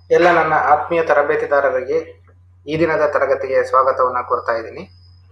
ಎಲ್ಲ ನನ್ನ ಆತ್ಮೀಯ ತರಬೇತಿದಾರರಿಗೆ ಈ ದಿನದ ತರಗತಿಗೆ ಸ್ವಾಗತವನ್ನು ಕೋರ್ತಾ ಇದ್ದೀನಿ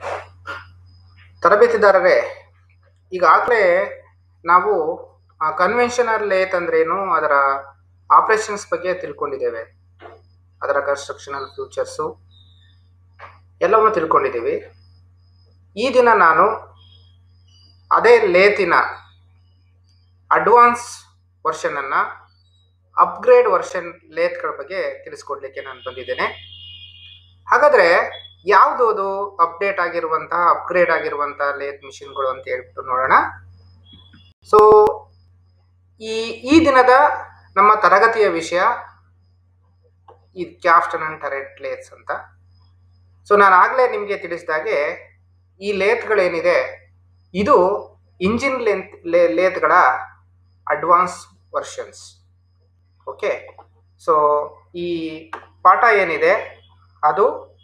ತರಬೇತಿದಾರರೇ ಈಗಾಗಲೇ ನಾವು ಕನ್ವೆನ್ಷನಲ್ ಲೇತ್ ಅಂದ್ರೇನು ಅದರ ಆಪರೇಷನ್ಸ್ ಬಗ್ಗೆ ತಿಳ್ಕೊಂಡಿದ್ದೇವೆ ಅದರ ಕನ್ಸ್ಟ್ರಕ್ಷನಲ್ ಫ್ಯೂಚರ್ಸು ಎಲ್ಲವನ್ನು ತಿಳ್ಕೊಂಡಿದ್ದೀವಿ ಈ ದಿನ ನಾನು ಅದೇ ಲೇತಿನ ಅಡ್ವಾನ್ಸ್ ವರ್ಷನನ್ನು ಅಪ್ಗ್ರೇಡ್ ವರ್ಷನ್ ಲೇತ್ಗಳ ಬಗ್ಗೆ ತಿಳಿಸ್ಕೊಡ್ಲಿಕ್ಕೆ ನಾನು ಬಂದಿದ್ದೇನೆ ಹಾಗಾದರೆ ಯಾವುದು ಅದು ಅಪ್ಡೇಟ್ ಆಗಿರುವಂತಹ ಅಪ್ಗ್ರೇಡ್ ಆಗಿರುವಂತಹ ಲೇತ್ ಮಿಷಿನ್ಗಳು ಅಂತ ಹೇಳ್ಬಿಟ್ಟು ನೋಡೋಣ ಸೊ ಈ ಈ ದಿನದ ನಮ್ಮ ತರಗತಿಯ ವಿಷಯ ಈ ಕ್ಯಾಫ್ಟನ್ ಅಂಡ್ ಟರೆಂಟ್ ಲೇತ್ಸ್ ಅಂತ ಸೊ ನಾನು ಆಗಲೇ ನಿಮಗೆ ತಿಳಿಸಿದಾಗೆ ಈ ಲೇತ್ಗಳೇನಿದೆ ಇದು ಇಂಜಿನ್ ಲೆಂತ್ ಲೇತ್ಗಳ ಅಡ್ವಾನ್ಸ್ ವರ್ಷನ್ಸ್ ಓಕೆ ಸೊ ಈ ಪಾಠ ಏನಿದೆ ಅದು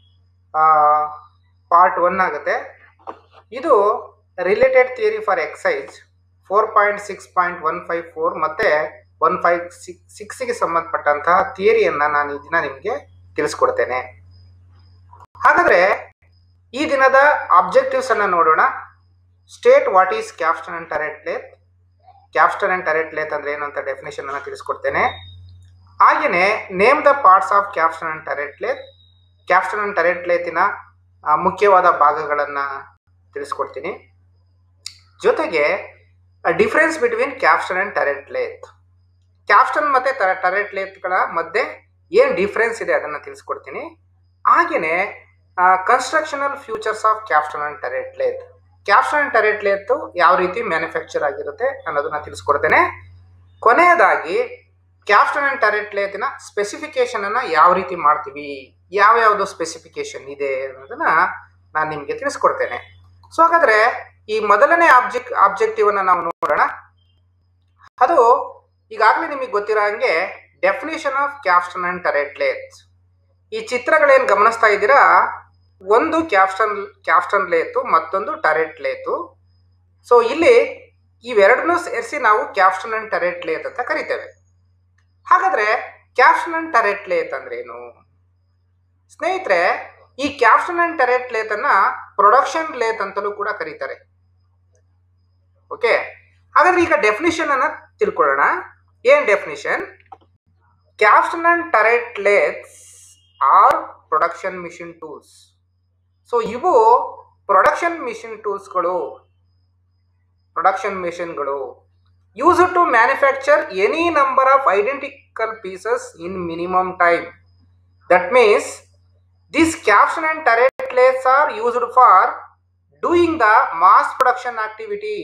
ಪಾರ್ಟ್ ಒನ್ ಆಗುತ್ತೆ ಇದು related theory for exercise four point six point one five four ಮತ್ತು ಒನ್ ಫೈವ್ ಸಿಕ್ಸ್ ಸಿಕ್ಸಿಗೆ ಸಂಬಂಧಪಟ್ಟಂತಹ ಥಿಯರಿಯನ್ನು ನಾನು ಈ ದಿನ ನಿಮಗೆ ತಿಳಿಸ್ಕೊಡ್ತೇನೆ ಹಾಗಾದರೆ ಈ ದಿನದ ಆಬ್ಜೆಕ್ಟಿವ್ಸ್ ಅನ್ನು ನೋಡೋಣ state what is capstan and turret lathe capstan and turret lathe ಅಂದ್ರೆ ಏನು ಅಂತ ಡೆಫಿನೇಷನ್ ಅನ್ನು ತಿಳಿಸ್ಕೊಡ್ತೇನೆ ಹಾಗೆಯೇ name the parts of capstan and turret lathe capstan and turret ಲೇತಿನ ಮುಖ್ಯವಾದ ಭಾಗಗಳನ್ನು ತಿಳಿಸ್ಕೊಡ್ತೀನಿ ಜೊತೆಗೆ difference between capstan and turret lathe capstan ಮತ್ತು ಟರೆಟ್ ಲೇತ್ಗಳ ಮಧ್ಯೆ ಏನು ಡಿಫ್ರೆನ್ಸ್ ಇದೆ ಅದನ್ನು ತಿಳಿಸ್ಕೊಡ್ತೀನಿ ಹಾಗೆಯೇ constructional features of capstan and turret lathe capstan and turret lathe ಯಾವ ರೀತಿ ಮ್ಯಾನುಫ್ಯಾಕ್ಚರ್ ಆಗಿರುತ್ತೆ ಅನ್ನೋದನ್ನ ತಿಳಿಸ್ಕೊಡ್ತೇನೆ ಕೊನೆಯದಾಗಿ ಕ್ಯಾಪ್ಸ್ಟನ್ ಅಂಡ್ ಟರೆಟ್ ಲೇತಿನ ಸ್ಪೆಸಿಫಿಕೇಶನ್ ಅನ್ನ ಯಾವ ರೀತಿ ಮಾಡ್ತೀವಿ ಯಾವ ಯಾವುದು ಸ್ಪೆಸಿಫಿಕೇಶನ್ ಇದೆ ಅನ್ನೋದನ್ನ ನಾನು ನಿಮಗೆ ತಿಳಿಸ್ಕೊಡ್ತೇನೆ ಸೊ ಹಾಗಾದ್ರೆ ಈ ಮೊದಲನೇ ಆಬ್ಜೆಕ್ಟ್ ಆಬ್ಜೆಕ್ಟಿವ್ ಅನ್ನ ನಾವು ನೋಡೋಣ ಅದು ಈಗಾಗಲೇ ನಿಮಗೆ ಗೊತ್ತಿರೋ ಹಂಗೆ definition of capstan and turret lathe ಈ ಚಿತ್ರಗಳೇನು ಗಮನಿಸ್ತಾ ಇದ್ದೀರಾ ಒಂದು ಕ್ಯಾಪ್ಸ್ಟನ್ ಕ್ಯಾಪ್ಸ್ಟನ್ ಲೇತು ಮತ್ತೊಂದು ಟರೆಟ್ ಲೇತು ಸೊ ಇಲ್ಲಿ ಇವೆರಡನ್ನೂ ಸೇರಿಸಿ ನಾವು ಕ್ಯಾಪ್ಸ್ಟನ್ ಅಂಡ್ ಟರೆಟ್ ಲೇತ್ ಅಂತ ಕರಿತೇವೆ ಹಾಗಾದ್ರೆ ಕ್ಯಾಪ್ಸ್ಟನ್ ಅಂಡ್ ಟರೆಟ್ ಲೇತ್ ಅಂದ್ರೆ ಏನು ಸ್ನೇಹಿತರೆ ಈ ಕ್ಯಾಪ್ಸ್ಟನ್ ಅಂಡ್ ಟರೆಟ್ ಲೇತ್ ಅನ್ನ ಪ್ರೊಡಕ್ಷನ್ ಲೇತ್ ಅಂತಲೂ ಕೂಡ ಕರೀತಾರೆ ಓಕೆ ಹಾಗಾದ್ರೆ ಈಗ ಡೆಫಿನಿಷನ್ ಅನ್ನ ತಿಳ್ಕೊಳ್ಳೋಣ ಏನ್ definition capstan and turret lathes are production machine tools so ಇವು ಪ್ರೊಡಕ್ಷನ್ ಮಿಷಿನ್ ಟೂಲ್ಸ್ಗಳು ಪ್ರೊಡಕ್ಷನ್ ಮಿಷಿನ್ಗಳು use to manufacture any number of identical pieces in minimum time that means this capstan and turret lathes are used for doing the mass production activity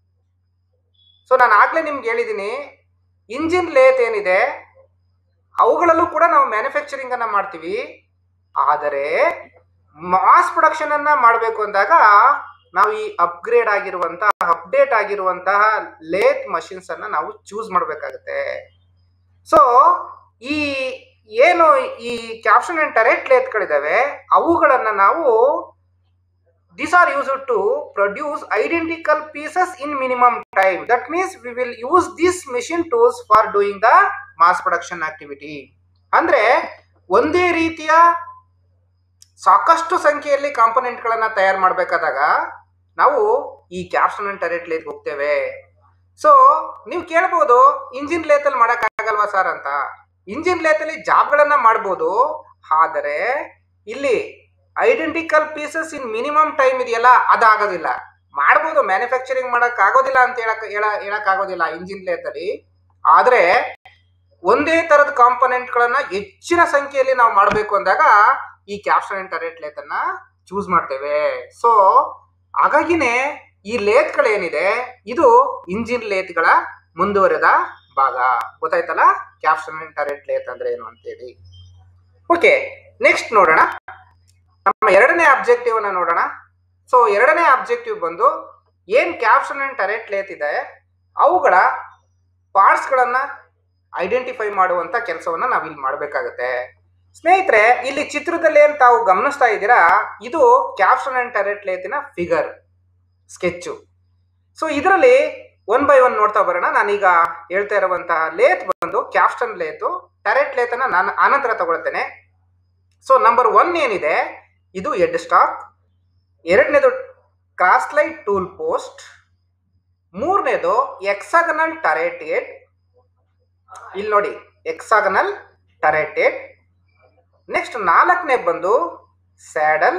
so ನಾನು ಆಗ್ಲೇ ನಿಮ್ಗೆ ಹೇಳಿದ್ದೀನಿ engine lathe ಏನಿದೆ ಅವುಗಳಲ್ಲೂ ಕೂಡ ನಾವು ಮ್ಯಾನುಫ್ಯಾಕ್ಚರಿಂಗ್ ಅನ್ನ ಮಾಡ್ತೀವಿ ಆದರೆ ಮಾಸ್ ಪ್ರೊಡಕ್ಷನ್ ಅನ್ನ ಮಾಡಬೇಕು ಅಂದಾಗ ನಾವು ಈ ಅಪ್ಗ್ರೇಡ್ ಆಗಿರುವಂತಹ ಅಪ್ಡೇಟ್ ಆಗಿರುವಂತಹ ಲೇತ್ ಮಷಿನ್ಸ್ ಅನ್ನ ನಾವು ಚೂಸ್ ಮಾಡಬೇಕಾಗುತ್ತೆ ಸೊ ಈ ಏನು ಈ ಕ್ಯಾಪ್ಷನ್ ಅಂಡ್ ಟರೆಟ್ ಲೇತ್ಗಳಿದಾವೆ ಅವುಗಳನ್ನ ನಾವು this are use to produce identical pieces in minimum time that means we will use this machine tools for doing the mass production activity ಅಂದ್ರೆ ಒಂದೇ ರೀತಿಯ ಸಾಕಷ್ಟು ಸಂಖ್ಯೆಯಲ್ಲಿ ಕಾಂಪೊನೆಂಟ್ಗಳನ್ನ ತಯಾರು ಮಾಡಬೇಕಾದಾಗ ನಾವು ಈ ಕ್ಯಾಪ್ಷನ್ ಅಂಡ್ ಟರೆಟ್ ಲೇತ್ ಹೋಗ್ತೇವೆ ಸೊ ನೀವು ಕೇಳ್ಬೋದು ಇಂಜಿನ್ ಲೇತಲ್ಲಿ ಮಾಡೋಕ್ಕಾಗಲ್ವಾ ಸರ್ ಅಂತ ಇಂಜಿನ್ ಲೇತಲ್ಲಿ ಜಾಬ್ಗಳನ್ನ ಮಾಡ್ಬೋದು ಆದರೆ ಇಲ್ಲಿ identical pieces in minimum time ಇದೆಯಲ್ಲ ಅದಾಗೋದಿಲ್ಲ ಮಾಡ್ಬೋದು ಮ್ಯಾನುಫ್ಯಾಕ್ಚರಿಂಗ್ ಮಾಡಕ್ ಆಗೋದಿಲ್ಲ ಅಂತ ಹೇಳಕ್ ಹೇಳ ಹೇಳಕ್ ಆಗೋದಿಲ್ಲ ಇಂಜಿನ್ ಲೇತಲ್ಲಿ ಆದ್ರೆ ಒಂದೇ ತರದ ಕಾಂಪೊನೆಂಟ್ಗಳನ್ನ ಹೆಚ್ಚಿನ ಸಂಖ್ಯೆಯಲ್ಲಿ ನಾವು ಮಾಡಬೇಕು ಅಂದಾಗ ಈ ಕ್ಯಾಪ್ಷನ್ ಅಂಡ್ ಟರೆಟ್ ಲೇತ್ ಅನ್ನ ಚೂಸ್ ಮಾಡ್ತೇವೆ ಸೊ ಹಾಗಾಗಿನೇ ಈ ಲೇತ್ಗಳೇನಿದೆ ಇದು ಇಂಜಿನ್ ಲೇತ್ಗಳ ಮುಂದುವರೆದ ಭಾಗ ಗೊತ್ತಾಯ್ತಲ್ಲ ಕ್ಯಾಪ್ಷನ್ ಅಂಡ್ ಟರೆಟ್ ಲೇತ್ ಅಂದ್ರೆ ಏನು ಅಂತೇಳಿ ಓಕೆ ನೆಕ್ಸ್ಟ್ ನೋಡೋಣ ನಮ್ಮ ಎರಡನೇ ಅಬ್ಜೆಕ್ಟಿವ್ ಅನ್ನ ನೋಡೋಣ ಸೊ ಎರಡನೇ ಅಬ್ಜೆಕ್ಟಿವ್ ಬಂದು ಏನ್ ಕ್ಯಾಪ್ಷನ್ ಅಂಡ್ ಟರೆಟ್ ಲೇತ್ ಇದೆ ಅವುಗಳ ಪಾರ್ಟ್ಸ್ಗಳನ್ನ ಐಡೆಂಟಿಫೈ ಮಾಡುವಂತ ಕೆಲಸವನ್ನ ನಾವಿಲ್ಲಿ ಮಾಡಬೇಕಾಗುತ್ತೆ ಸ್ನೇಹಿತರೆ ಇಲ್ಲಿ ಚಿತ್ರದಲ್ಲಿ ಏನ್ ತಾವು ಗಮನಿಸ್ತಾ ಇದ್ದೀರಾ ಇದು ಕ್ಯಾಪ್ಷನ್ ಅಂಡ್ ಟರೆಟ್ ಲೇತಿನ ಫಿಗರ್ ಸ್ಕೆಚ್ಚು ಸೊ ಇದರಲ್ಲಿ ಒನ್ ಬೈ ಒನ್ ನೋಡ್ತಾ ಬರೋಣ ನಾನೀಗ ಹೇಳ್ತಾ ಇರುವಂತಹ ಲೇತ್ ಬಂದು ಕ್ಯಾಪ್ಸ್ಟನ್ ಲೇತು ಟರೆಟ್ ಲೇತನ ನಾನು ಆನಂತರ ತಗೊಳ್ತೇನೆ ಸೊ ನಂಬರ್ ಒನ್ ಏನಿದೆ ಇದು ಎಡ್ ಸ್ಟಾಕ್ ಎರಡನೇದು ಕ್ರಾಸ್ಲೈಟ್ ಟೂಲ್ ಪೋಸ್ಟ್ ಮೂರನೇದು ಎಕ್ಸಾಗನಲ್ ಟರೇಟೆಡ್ ಇಲ್ಲಿ ನೋಡಿ ಎಕ್ಸಾಗನಲ್ ಟರೇಟೆಡ್ ನೆಕ್ಸ್ಟ್ ನಾಲ್ಕನೇ ಬಂದು saddle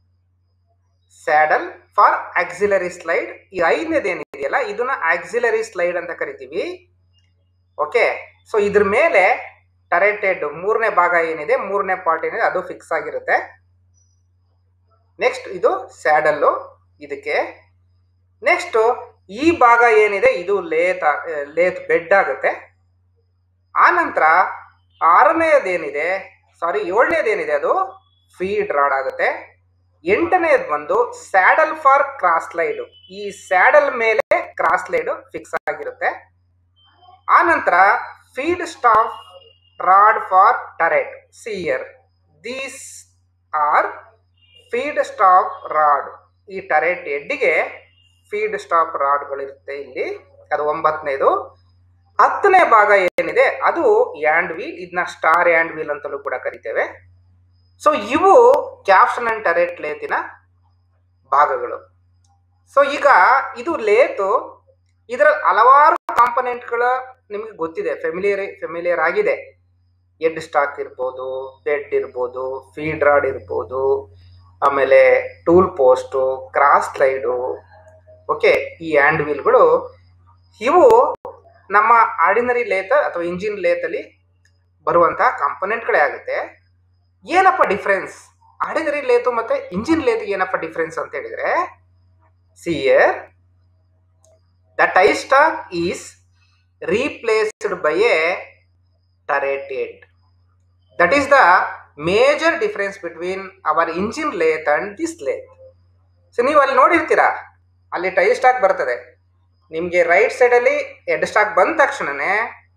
saddle for auxiliary slide ಈ ಐದನೇದು ಏನಿದೆಯಲ್ಲ ಇದನ್ನ ಆಕ್ಸಿಲರಿ ಸ್ಲೈಡ್ ಅಂತ ಕರಿತೀವಿ ಓಕೆ ಸೊ ಇದ್ರ ಮೇಲೆ ಟರೇಟೆಡ್ ಮೂರನೇ ಭಾಗ ಏನಿದೆ ಮೂರನೇ ಪಾರ್ಟ್ ಏನಿದೆ ಅದು ಫಿಕ್ಸ್ ಆಗಿರುತ್ತೆ ನೆಕ್ಸ್ಟ್ ಇದು ಸ್ಯಾಡಲ್ಲು ಇದಕ್ಕೆ ನೆಕ್ಸ್ಟ್ ಈ ಭಾಗ ಏನಿದೆ ಇದು ಲೇತ್ ಆ- ಲೇತ್ ಬೆಡ್ ಆಗುತ್ತೆ ಆ ನಂತರ ಆರನೇದೇನಿದೆ ಸಾರಿ ಏಳನೇದೇನಿದೆ ಅದು ಫೀಡ್ ರಾಡ್ ಆಗುತ್ತೆ ಎಂಟನೇದು ಬಂದು ಸ್ಯಾಡಲ್ ಫಾರ್ ಕ್ರಾಸ್ ಲೈಡ್ ಈ ಸ್ಯಾಡಲ್ ಮೇಲೆ ಕ್ರಾಸ್ ಲೈಡ್ ಫಿಕ್ಸ್ ಆಗಿರುತ್ತೆ ಆ ನಂತರ feed stop rod for turret here these are feed stop rod ಈ ಟರೆಟ್ ಎಡ್ಡಿಗೆ ಫೀಡ್ ಸ್ಟಾಪ್ ರಾಡ್ಗಳಿರುತ್ತೆ ಇಲ್ಲಿ ಅದು ಒಂಬತ್ತನೇದು ಹತ್ತನೇ ಭಾಗ ಏನಿದೆ ಅದು ಯಾಂಡ್ ವೀಲ್ ಇದನ್ನ ಸ್ಟಾರ್ ಯಾಂಡ್ ವೀಲ್ ಅಂತಲೂ ಕೂಡ ಕರಿತೇವೆ ಸೊ ಇವು ಕ್ಯಾಪ್ಷನ್ ಅಂಡ್ ಟರೆಟ್ ಲೇತಿನ ಭಾಗಗಳು ಸೊ ಈಗ ಇದು ಲೇತು ಇದರ ಹಲವಾರು ಕಾಂಪೊನೆಂಟ್ಗಳ ನಿಮಗೆ ಗೊತ್ತಿದೆ ಫೆಮಿಲಿಯರ್ ಫೆಮಿಲಿಯರ್ ಆಗಿದೆ ಎಡ್ ಸ್ಟಾಕ್ ಇರ್ಬೋದು ಬೆಡ್ ಇರ್ಬೋದು ಫೀಡ್ ರಾಡ್ ಇರ್ಬೋದು ಆಮೇಲೆ tool post cross slide okay ಈ ಹ್ಯಾಂಡ್ ವೀಲ್ಗಳು ಇವು ನಮ್ಮ ಆರ್ಡಿನರಿ ಲೇತ್ ಅಥವಾ ಇಂಜಿನ್ ಲೇತಲ್ಲಿ ಬರುವಂತಹ ಕಾಂಪೊನೆಂಟ್ಗಳೇ ಆಗುತ್ತೆ ಏನಪ್ಪ ಡಿಫ್ರೆನ್ಸ್ ಆರ್ಡಿನರಿ ಲೇತು ಮತ್ತೆ ಇಂಜಿನ್ ಲೇತ್ಗೆ ಏನಪ್ಪ ಡಿಫ್ರೆನ್ಸ್ ಅಂತ ಹೇಳಿದ್ರೆ here the tail stock is replaced by a turreted that is the major difference between our engine lathe and this lathe so ನೀವು ಅಲ್ಲಿ ನೋಡಿರ್ತೀರಾ ಅಲ್ಲಿ ಟೈ ಸ್ಟಾಕ್ ಬರ್ತದೆ ನಿಮಗೆ ರೈಟ್ ಸೈಡಲ್ಲಿ ಎಡ್ ಸ್ಟಾಕ್ ಬಂದ ತಕ್ಷಣನೇ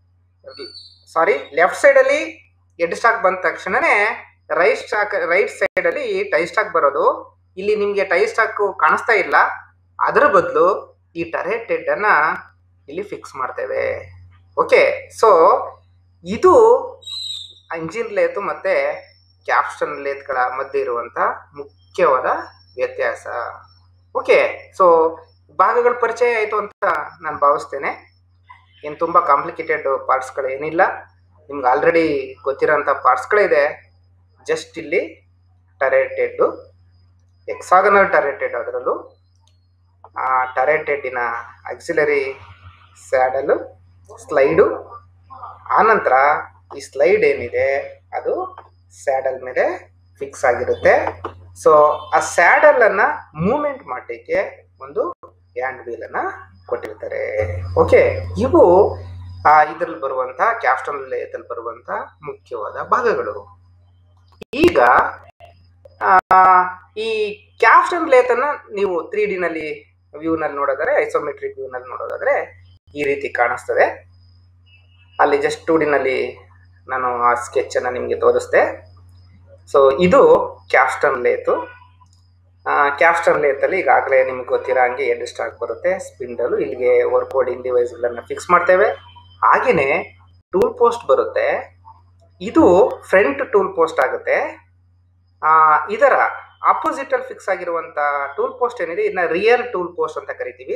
ಸಾರಿ ಲೆಫ್ಟ್ ಸೈಡಲ್ಲಿ ಎಡ್ ಸ್ಟಾಕ್ ಬಂದ ತಕ್ಷಣನೇ ರೈಟ್ ಸ್ಟಾಕ್ ರೈಟ್ ಸೈಡಲ್ಲಿ ಟೈ ಸ್ಟಾಕ್ ಬರೋದು ಇಲ್ಲಿ ನಿಮಗೆ ಟೈ ಸ್ಟಾಕ್ ಕಾಣಿಸ್ತಾ ಇಲ್ಲ ಅದರ ಬದಲು ಈ ಟರೇಟ್ ಅನ್ನ ಇಲ್ಲಿ ಫಿಕ್ಸ್ ಮಾಡ್ತೇವೆ ಓಕೆ ಸೊ ಇದು ಇಂಜಿನ್ ಲೇತು ಮತ್ತೆ ಕ್ಯಾಪ್ಸ್ಟನ್ ಲೇತ್ಗಳ ಮಧ್ಯೆ ಇರುವಂತ ಮುಖ್ಯವಾದ ವ್ಯತ್ಯಾಸ ಓಕೆ ಸೊ ಭಾಗಗಳ ಪರಿಚಯ ಆಯಿತು ಅಂತ ನಾನು ಭಾವಿಸ್ತೇನೆ ಏನು ತುಂಬ ಕಾಂಪ್ಲಿಕೇಟೆಡ್ ಪಾರ್ಟ್ಸ್ಗಳು ಏನಿಲ್ಲ ನಿಮ್ಗೆ ಆಲ್ರೆಡಿ ಗೊತ್ತಿರೋಂಥ ಪಾರ್ಟ್ಸ್ಗಳಿದೆ ಜಸ್ಟ್ ಇಲ್ಲಿ ಟರೇಟೆಡ್ಡು ಎಕ್ಸಾಗನಲ್ ಟರೇಟೆಡ್ ಅದರಲ್ಲೂ ಆ ಟರೇಟೆಡ್ಡಿನ ಆಕ್ಸಿಲರಿ ಸ್ಯಾಡಲು ಸ್ಲೈಡು ಆನಂತರ ಈ ಸ್ಲೈಡ್ ಏನಿದೆ ಅದು ಸ್ಯಾಡಲ್ ಮೇಲೆ ಫಿಕ್ಸ್ ಆಗಿರುತ್ತೆ ಸೊ ಆ ಸ್ಯಾಡಲ್ ಅನ್ನ ಮೂವ್ಮೆಂಟ್ ಮಾಡಲಿಕ್ಕೆ ಒಂದು ಹ್ಯಾಂಡ್ ವೀಲ್ ಅನ್ನ ಕೊಟ್ಟಿರ್ತಾರೆ ಓಕೆ ಇವು ಆ ಇದರಲ್ಲಿ ಬರುವಂತ ಕ್ಯಾಪ್ಸ್ಟನ್ ಲೇದಲ್ಲಿ ಬರುವಂತ ಮುಖ್ಯವಾದ ಭಾಗಗಳು ಈಗ ಆ, ಈ ಕ್ಯಾಪ್ಸ್ಟನ್ ಲೇತನ್ನ ನೀವು ತ್ರೀ ಡಿನಲ್ಲಿ ವ್ಯೂನಲ್ಲಿ ನೋಡೋದಾದ್ರೆ ಐಸೋಮೆಟ್ರಿಕ್ ವ್ಯೂನಲ್ಲಿ ನೋಡೋದಾದ್ರೆ ಈ ರೀತಿ ಕಾಣಿಸ್ತದೆ ಅಲ್ಲಿ ಜಸ್ಟ್ ಟೂ ಡಿನಲ್ಲಿ ನಾನು ಆ ಸ್ಕೆಚನ್ನು ನಿಮಗೆ ತೋರಿಸ್ದೆ ಸೊ ಇದು ಕ್ಯಾಪ್ಸ್ಟನ್ ಲೇತು ಕ್ಯಾಪ್ಸ್ಟನ್ ಲೇತಲ್ಲಿ ಈಗಾಗಲೇ ನಿಮ್ಗೆ ಗೊತ್ತಿರೋ ಹಂಗೆ ಎಡ್ ಸ್ಟಾಕ್ ಬರುತ್ತೆ ಸ್ಪಿಂಡಲು ಇಲ್ಲಿಗೆ ವರ್ಕೋಡಿಂಗ್ ಡಿವೈಸ್ಗಳನ್ನ ಫಿಕ್ಸ್ ಮಾಡ್ತೇವೆ ಹಾಗೆಯೇ ಟೂಲ್ ಪೋಸ್ಟ್ ಬರುತ್ತೆ ಇದು ಫ್ರಂಟ್ ಟೂಲ್ ಪೋಸ್ಟ್ ಆಗುತ್ತೆ ಆ, ಇದರ ಆಪೋಸಿಟ್ ಅಲ್ಲಿ ಫಿಕ್ಸ್ ಆಗಿರುವಂತ ಟೂಲ್ ಪೋಸ್ಟ್ ಏನಿದೆ ಇದನ್ನ ರಿಯರ್ ಟೂಲ್ ಪೋಸ್ಟ್ ಅಂತ ಕರಿತೀವಿ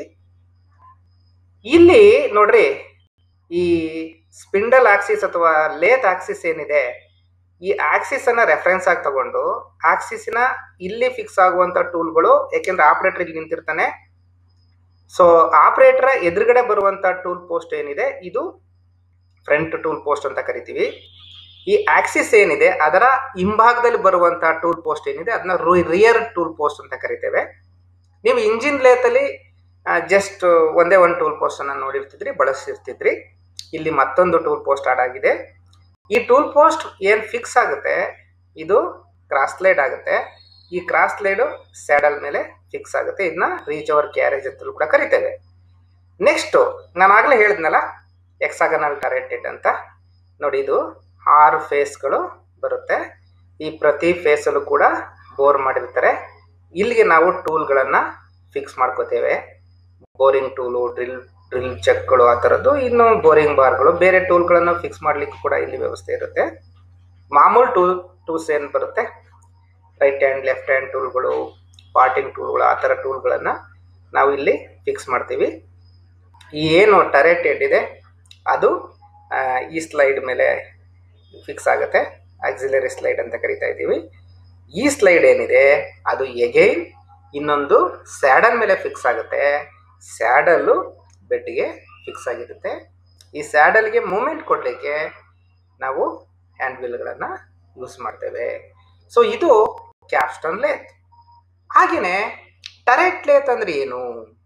ಇಲ್ಲಿ ನೋಡ್ರಿ ಈ ಸ್ಪಿಂಡಲ್ ಆಕ್ಸಿಸ್ ಅಥವಾ ಲೇತ್ ಆಕ್ಸಿಸ್ ಏನಿದೆ ಈ ಆಕ್ಸಿಸ್ ಅನ್ನ ರೆಫರೆನ್ಸ್ ಆಗಿ ತಗೊಂಡು ಆಕ್ಸಿಸ್ನ ಇಲ್ಲಿ ಫಿಕ್ಸ್ ಆಗುವಂತ ಟೂಲ್ಗಳು ಯಾಕೆಂದ್ರೆ ಆಪರೇಟರ್ ಇಲ್ಲಿ ನಿಂತಿರ್ತಾನೆ ಸೊ ಆಪರೇಟರ್ ಎದುರುಗಡೆ ಬರುವಂತ ಟೂಲ್ ಪೋಸ್ಟ್ ಏನಿದೆ ಇದು ಫ್ರಂಟ್ ಟೂಲ್ ಪೋಸ್ಟ್ ಅಂತ ಕರಿತೀವಿ ಈ ಆಕ್ಸಿಸ್ ಏನಿದೆ ಅದರ ಹಿಂಭಾಗದಲ್ಲಿ ಬರುವಂತ ಟೂಲ್ ಪೋಸ್ಟ್ ಏನಿದೆ ಅದನ್ನ ರಿಯರ್ ಟೂಲ್ ಪೋಸ್ಟ್ ಅಂತ ಕರಿತೇವೆ ನೀವು ಇಂಜಿನ್ ಲೇತಲ್ಲಿ ಜಸ್ಟ್ ಒಂದೇ ಒಂದು ಟೂಲ್ ಪೋಸ್ಟ್ ಅನ್ನ ನೋಡಿರ್ತಿದ್ರಿ ಬಳಸಿರ್ತಿದ್ರಿ ಇಲ್ಲಿ ಮತ್ತೊಂದು ಟೂಲ್ ಪೋಸ್ಟ್ ಆಡ್ ಆಗಿದೆ ಈ ಟೂಲ್ ಪೋಸ್ಟ್ ಏನು ಫಿಕ್ಸ್ ಆಗುತ್ತೆ ಇದು ಕ್ರಾಸ್ ಸ್ಲೈಡ್ ಆಗುತ್ತೆ ಈ ಕ್ರಾಸ್ ಸ್ಲೈಡು ಸ್ಯಾಡಲ್ ಮೇಲೆ ಫಿಕ್ಸ್ ಆಗುತ್ತೆ ಇದನ್ನ ರೀಚ್ ಅವರ್ ಕ್ಯಾರೇಜ್ ಅಂತಲೂ ಕೂಡ ಕರಿತೇವೆ ನೆಕ್ಸ್ಟು ನಾನು ಆಗಲೇ ಹೇಳಿದ್ನಲ್ಲ ಎಕ್ಸಾಗನಲ್ ಟರೆಟೆಡ್ ಅಂತ ನೋಡಿ ಇದು ಆರು ಫೇಸ್ಗಳು ಬರುತ್ತೆ ಈ ಪ್ರತಿ ಫೇಸಲ್ಲೂ ಕೂಡ ಬೋರ್ ಮಾಡಿರ್ತಾರೆ ಇಲ್ಲಿಗೆ ನಾವು ಟೂಲ್ಗಳನ್ನು ಫಿಕ್ಸ್ ಮಾಡ್ಕೋತೇವೆ ಬೋರಿಂಗ್ ಟೂಲು ಡ್ರಿಲ್ ಡ್ರಿಲ್ ಚೆಕ್ಗಳು ಆ ಥರದ್ದು ಇನ್ನು ಬೋರಿಂಗ್ ಬಾರ್ಗಳು ಬೇರೆ ಟೂಲ್ಗಳನ್ನು ಫಿಕ್ಸ್ ಮಾಡಲಿಕ್ಕೆ ಕೂಡ ಇಲ್ಲಿ ವ್ಯವಸ್ಥೆ ಇರುತ್ತೆ ಮಾಮೂಲು ಟೂಲ್ ಟೂಲ್ಸ್ ಏನು ಬರುತ್ತೆ ರೈಟ್ ಹ್ಯಾಂಡ್ ಲೆಫ್ಟ್ ಹ್ಯಾಂಡ್ ಟೂಲ್ಗಳು ಪಾರ್ಟಿಂಗ್ ಟೂಲ್ಗಳು ಆ ಥರ ಟೂಲ್ಗಳನ್ನು ನಾವು ಇಲ್ಲಿ ಫಿಕ್ಸ್ ಮಾಡ್ತೀವಿ ಈ ಏನು ಟರೆಟ್ ಹೆಡ್ ಇದೆ ಅದು ಆ, ಈ ಸ್ಲೈಡ್ ಮೇಲೆ ಫಿಕ್ಸ್ ಆಗುತ್ತೆ ಆಕ್ಸಿಲರಿ ಸ್ಲೈಡ್ ಅಂತ ಕರಿತಾ ಇದ್ದೀವಿ ಈ ಸ್ಲೈಡ್ ಏನಿದೆ ಅದು ಎಗೈನ್ ಇನ್ನೊಂದು ಸ್ಯಾಡಲ್ ಮೇಲೆ ಫಿಕ್ಸ್ ಆಗುತ್ತೆ ಸ್ಯಾಡಲ್ಲು ಬೆಡ್ಗೆ ಫಿಕ್ಸ್ ಆಗಿರುತ್ತೆ ಈ ಸ್ಯಾಡಲ್ಗೆ ಮೂಮೆಂಟ್ ಕೊಡಲಿಕ್ಕೆ ನಾವು ಹ್ಯಾಂಡ್ ವೀಲ್ಗಳನ್ನು ಯೂಸ್ ಮಾಡ್ತೇವೆ ಸೊ ಇದು ಕ್ಯಾಪ್ಸ್ಟನ್ ಲೇತ್ ಹಾಗೆಯೇ ಟರೆಟ್ ಲೇತ್ ಅಂದ್ರೆ ಏನು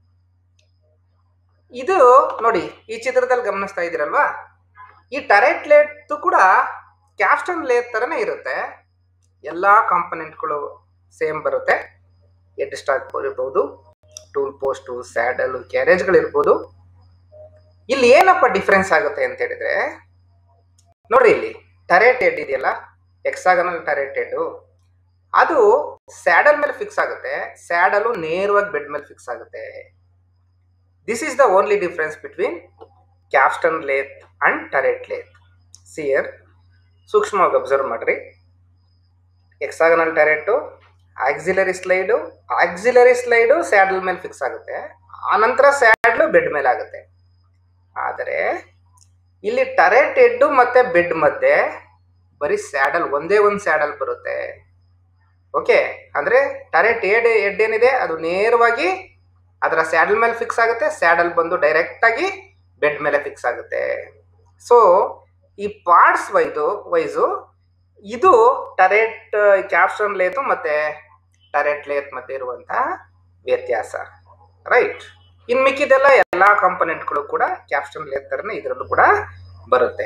ಇದು ನೋಡಿ ಈ ಚಿತ್ರದಲ್ಲಿ ಗಮನಿಸ್ತಾ ಇದ್ದೀರಲ್ವಾ ಈ ಟರೆಟ್ ಲೇತ್ ಕೂಡ ಕ್ಯಾಪ್ಸ್ಟನ್ ಲೇತ್ ಥರನೇ ಇರುತ್ತೆ ಎಲ್ಲ ಕಾಂಪೊನೆಂಟ್ಗಳು ಸೇಮ್ ಬರುತ್ತೆ ಎಡ್ ಸ್ಟಾಕ್ ಇರ್ಬೋದು ಟೂಲ್ ಪೋಸ್ಟು ಸ್ಯಾಡಲ್ ಕ್ಯಾರೇಜ್ಗಳಿರ್ಬೋದು ಇಲ್ಲಿ ಏನಪ್ಪ ಡಿಫ್ರೆನ್ಸ್ ಆಗುತ್ತೆ ಅಂತ ಹೇಳಿದ್ರೆ ನೋಡ್ರಿ ಇಲ್ಲಿ ಟರೆಟ್ ಹೆಡ್ ಇದೆಯಲ್ಲ ಎಕ್ಸಾಗನಲ್ ಟರೆಟ್ ಹೆಡ್ಡು ಅದು ಸ್ಯಾಡಲ್ ಮೇಲೆ ಫಿಕ್ಸ್ ಆಗುತ್ತೆ ಸ್ಯಾಡಲು ನೇರವಾಗಿ ಬೆಡ್ ಮೇಲೆ ಫಿಕ್ಸ್ ಆಗುತ್ತೆ this is the only difference between capstan lathe and turret lathe here ಸೂಕ್ಷ್ಮವಾಗಿ ಅಬ್ಸರ್ವ್ ಮಾಡ್ರಿ hexagonal turret auxiliary slide auxiliary slide saddle ಮೇಲೆ ಫಿಕ್ಸ್ ಆಗುತ್ತೆ ಆನಂತರ ಸ್ಯಾಡ್ಲು ಬೆಡ್ ಮೇಲೆ ಆಗುತ್ತೆ ಆದರೆ ಇಲ್ಲಿ ಟರೆಟ್ ಹೆಡ್ಡು ಮತ್ತೆ ಬೆಡ್ ಮಧ್ಯೆ ಬರೀ ಸ್ಯಾಡಲ್ ಒಂದೇ ಒಂದು ಸ್ಯಾಡಲ್ ಬರುತ್ತೆ ಓಕೆ ಅಂದರೆ ಟರೆಟ್ ಏಡ್ ಹೆಡ್ ಏನಿದೆ ಅದು ನೇರವಾಗಿ ಅದರ ಸ್ಯಾಡಲ್ ಮೇಲೆ ಫಿಕ್ಸ್ ಆಗುತ್ತೆ ಸ್ಯಾಡಲ್ ಬಂದು ಡೈರೆಕ್ಟಾಗಿ ಬೆಡ್ ಮೇಲೆ ಫಿಕ್ಸ್ ಆಗುತ್ತೆ ಸೊ ಈ ಪಾರ್ಟ್ಸ್ ವೈದು ವೈಸು ಇದು ಟರೆಟ್ ಕ್ಯಾಪ್ಷನ್ ಲೇತು ಮತ್ತೆ ಟರೆಟ್ ಲೇತ್ ಮತ್ತೆ ಇರುವಂತಹ ವ್ಯತ್ಯಾಸ ರೈಟ್ ಇನ್ ಮಿಕ್ಕಿದೆಲ್ಲ ಎಲ್ಲಾ ಕಾಂಪೊನೆಂಟ್ಗಳು ಕೂಡ ಕ್ಯಾಪ್ಷನ್ ಲೇತ್ ಥರನೇ ಇದರಲ್ಲೂ ಕೂಡ ಬರುತ್ತೆ